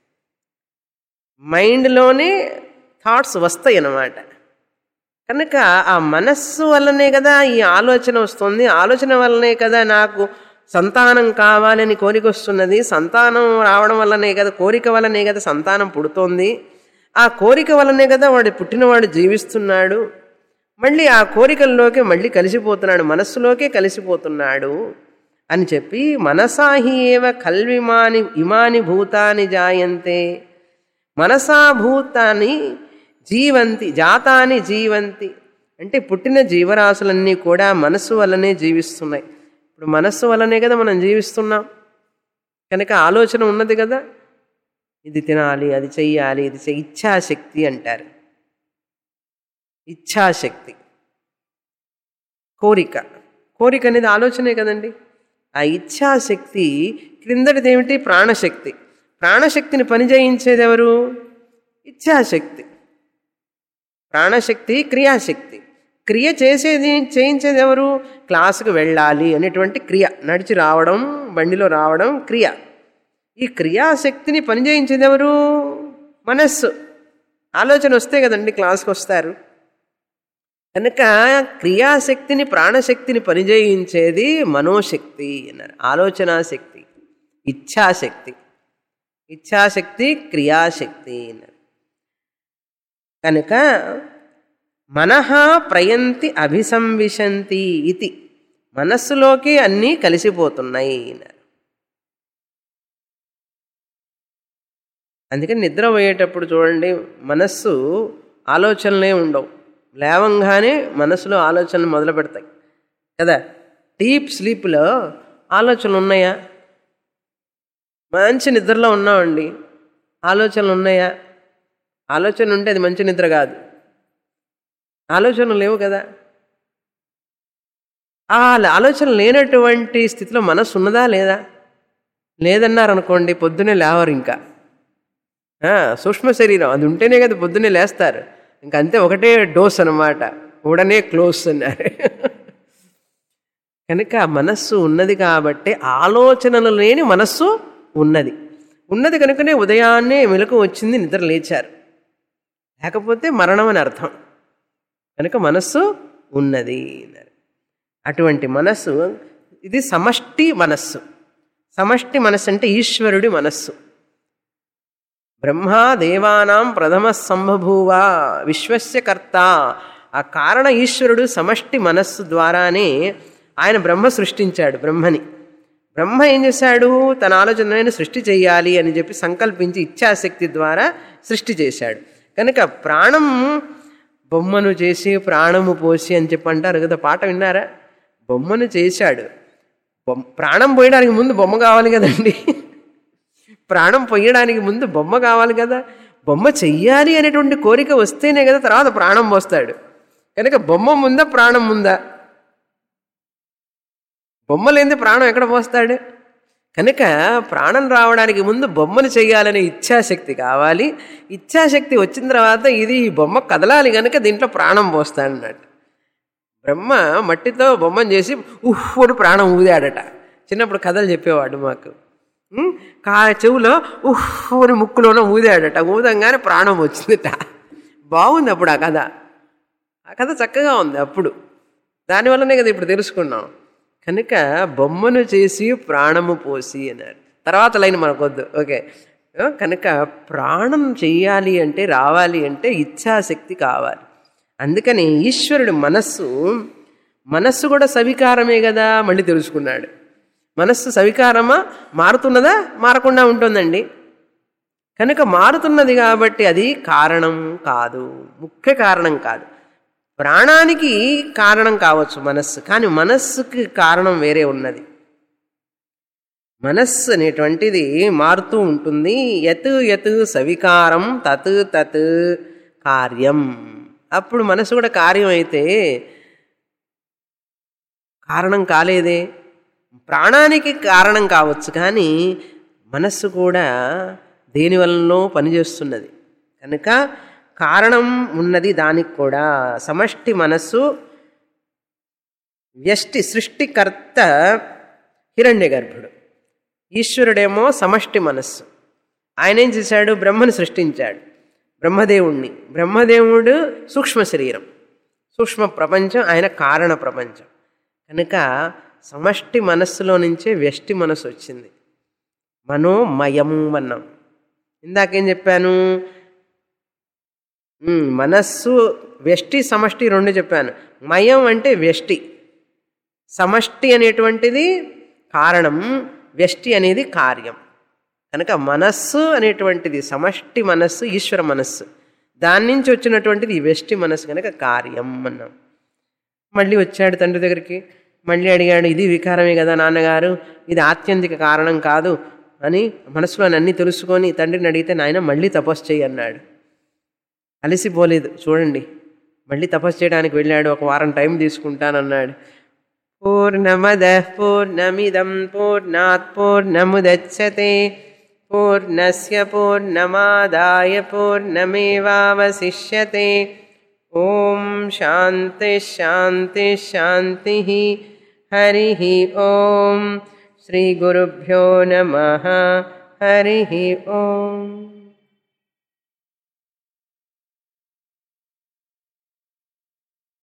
మైండ్లోనే థాట్స్ వస్తాయి అన్నమాట కనుక ఆ మనస్సు వల్లనే కదా ఈ ఆలోచన వస్తుంది ఆలోచన వల్లనే కదా నాకు సంతానం కావాలని కోరిక వస్తున్నది సంతానం రావడం వల్లనే కదా కోరిక వల్లనే కదా సంతానం పుడుతోంది ఆ కోరిక వల్లనే కదా వాడు పుట్టినవాడు జీవిస్తున్నాడు మళ్ళీ ఆ కోరికల్లోకి మళ్ళీ కలిసిపోతున్నాడు మనస్సులోకే కలిసిపోతున్నాడు అని చెప్పి మనసాహి ఏవ కల్విమాని ఇమాని భూతాని జాయంతే మనసా భూతాన్ని జీవంతి జాతాని జీవంతి అంటే పుట్టిన జీవరాశులన్నీ కూడా మనస్సు వల్లనే జీవిస్తున్నాయి ఇప్పుడు మనస్సు వల్లనే కదా మనం జీవిస్తున్నాం కనుక ఆలోచన ఉన్నది కదా ఇది తినాలి అది చెయ్యాలి ఇది చెయ్యి ఇచ్ఛాశక్తి అంటారు ఇచ్ఛాశక్తి కోరిక కోరిక అనేది ఆలోచనే కదండి ఆ ఇచ్ఛాశక్తి క్రిందటిది ఏమిటి ప్రాణశక్తి ప్రాణశక్తిని పనిచేయించేది ఎవరు ఇచ్ఛాశక్తి ప్రాణశక్తి క్రియాశక్తి క్రియ చేసేది చేయించేది ఎవరు క్లాసుకు వెళ్ళాలి అనేటువంటి క్రియ నడిచి రావడం బండిలో రావడం క్రియ ఈ క్రియాశక్తిని పనిచేయించేది ఎవరు మనస్సు ఆలోచన వస్తే కదండి క్లాస్కి వస్తారు కనుక క్రియాశక్తిని ప్రాణశక్తిని పనిచేయించేది మనోశక్తి అన్నారు ఆలోచనా శక్తి ఇచ్ఛాశక్తి ఇచ్ఛాశక్తి క్రియాశక్తి అన్నారు కనుక మనహ ప్రయంతి అభిసంవిశంతి ఇది మనస్సులోకి అన్నీ కలిసిపోతున్నాయి అన్నారు అందుకని నిద్ర పోయేటప్పుడు చూడండి మనస్సు ఆలోచనలే ఉండవు లేవంగానే మనసులో ఆలోచనలు మొదలు పెడతాయి కదా డీప్ స్లీప్లో ఆలోచనలు ఉన్నాయా మంచి నిద్రలో ఉన్నామండి ఆలోచనలు ఉన్నాయా ఆలోచన ఉంటే అది మంచి నిద్ర కాదు ఆలోచనలు లేవు కదా ఆ ఆలోచన లేనటువంటి స్థితిలో మనస్సు ఉన్నదా లేదా లేదన్నారనుకోండి పొద్దునే లేవరు ఇంకా సూక్ష్మ శరీరం అది ఉంటేనే కదా పొద్దున్నే లేస్తారు ఇంక అంతే ఒకటే డోస్ అనమాట ఉడనే క్లోజ్ అన్నారు కనుక మనస్సు ఉన్నది కాబట్టి ఆలోచనలు లేని మనస్సు ఉన్నది ఉన్నది కనుకనే ఉదయాన్నే మెలకు వచ్చింది నిద్ర లేచారు లేకపోతే మరణం అని అర్థం కనుక మనస్సు ఉన్నది అన్నారు అటువంటి మనస్సు ఇది సమష్టి మనస్సు సమష్టి మనస్సు అంటే ఈశ్వరుడి మనస్సు బ్రహ్మా దేవానాం ప్రథమ సంభభూవ విశ్వస్య కర్త ఆ కారణ ఈశ్వరుడు సమష్టి మనస్సు ద్వారానే ఆయన బ్రహ్మ సృష్టించాడు బ్రహ్మని బ్రహ్మ ఏం చేశాడు తన ఆలోచనలను సృష్టి చేయాలి అని చెప్పి సంకల్పించి ఇచ్ఛాశక్తి ద్వారా సృష్టి చేశాడు కనుక ప్రాణం బొమ్మను చేసి ప్రాణము పోసి అని చెప్పి అంటారు కదా పాట విన్నారా బొమ్మను చేశాడు బొమ్మ ప్రాణం పోయడానికి ముందు బొమ్మ కావాలి కదండి ప్రాణం పొయ్యడానికి ముందు బొమ్మ కావాలి కదా బొమ్మ చెయ్యాలి అనేటువంటి కోరిక వస్తేనే కదా తర్వాత ప్రాణం పోస్తాడు కనుక బొమ్మ ముందా ప్రాణం ముందా బొమ్మ లేని ప్రాణం ఎక్కడ పోస్తాడు కనుక ప్రాణం రావడానికి ముందు బొమ్మను చేయాలనే ఇచ్ఛాశక్తి కావాలి ఇచ్ఛాశక్తి వచ్చిన తర్వాత ఇది ఈ బొమ్మ కదలాలి కనుక దీంట్లో ప్రాణం పోస్తాడన్నట్టు బ్రహ్మ మట్టితో బొమ్మను చేసి ఉహ్వుడు ప్రాణం ఊదాడట చిన్నప్పుడు కథలు చెప్పేవాడు మాకు ఉం? కా చెవులో ఉహ్ అని ముక్కులోనో ఊదాడట ఊదంగానే ప్రాణం వచ్చిందట బాగుంది అప్పుడు ఆ కథ ఆ కథ చక్కగా ఉంది అప్పుడు దానివల్లనే కదా ఇప్పుడు తెలుసుకున్నాం కనుక బొమ్మను చేసి ప్రాణము పోసి అన్నారు తర్వాత లైన్ మనకొద్దు ఓకే ఆ, కనుక ప్రాణం చెయ్యాలి అంటే రావాలి అంటే ఇచ్ఛాశక్తి కావాలి అందుకని ఈశ్వరుడు మనస్సు మనస్సు కూడా సవికారమే కదా మళ్ళీ తెలుసుకున్నాడు మనస్సు సవికారమా మారుతున్నదా మారకుండా ఉంటుందండి కనుక మారుతున్నది కాబట్టి అది కారణం కాదు ముఖ్య కారణం కాదు ప్రాణానికి కారణం కావచ్చు మనస్సు కానీ మనస్సుకి కారణం వేరే ఉన్నది మనస్సు అనేటువంటిది మారుతూ ఉంటుంది యత్ యత్ సవికారం తత్ తత్ కార్యం అప్పుడు మనసు కూడా కార్యం అయితే కారణం కాలేదే ప్రాణానికి కారణం కావచ్చు కానీ మనస్సు కూడా దేని వలనో పనిచేస్తున్నది కనుక కారణం ఉన్నది దానికి కూడా సమష్టి మనస్సు వ్యష్టి సృష్టికర్త హిరణ్య గర్భుడు ఈశ్వరుడేమో సమష్టి మనస్సు ఆయన ఏం చేశాడు బ్రహ్మను సృష్టించాడు బ్రహ్మదేవుణ్ణి బ్రహ్మదేవుడు సూక్ష్మ శరీరం సూక్ష్మ ప్రపంచం ఆయన కారణ ప్రపంచం కనుక సమష్టి మనస్సులో నుంచే వ్యష్టి మనస్సు వచ్చింది మనోమయము అన్నాం ఇందాకేం చెప్పాను ఉమ్, మనస్సు వ్యష్టి సమష్టి రెండు చెప్పాను మయం అంటే వ్యష్టి సమష్టి అనేటువంటిది కారణం వ్యష్టి అనేది కార్యం కనుక మనస్సు అనేటువంటిది సమష్టి మనస్సు ఈశ్వర మనస్సు దాని నుంచి వచ్చినటువంటిది ఈ వ్యష్టి మనస్సు కనుక కార్యం అన్నాం మళ్ళీ వచ్చాడు తండ్రి దగ్గరికి మళ్ళీ అడిగాడు ఇది వికారమే కదా నాన్నగారు ఇది ఆత్యంతిక కారణం కాదు అని మనసులో అన్నీ తెలుసుకొని తండ్రిని అడిగితే నాయన మళ్ళీ తపస్సు చేయి అన్నాడు అలసిపోలేదు చూడండి మళ్ళీ తపస్సు చేయడానికి వెళ్ళాడు ఒక వారం టైం తీసుకుంటానన్నాడు పూర్ణమద పూర్ణమిదం పూర్ణాత్ పూర్ణముదచ్చతే పూర్ణస్య పూర్ణమాదాయ పూర్ణమేవావశిష్యతే ఓం శాంతి శాంతి శాంతి హరి ఓం శ్రీ గురుభ్యో నమ హరి ఓం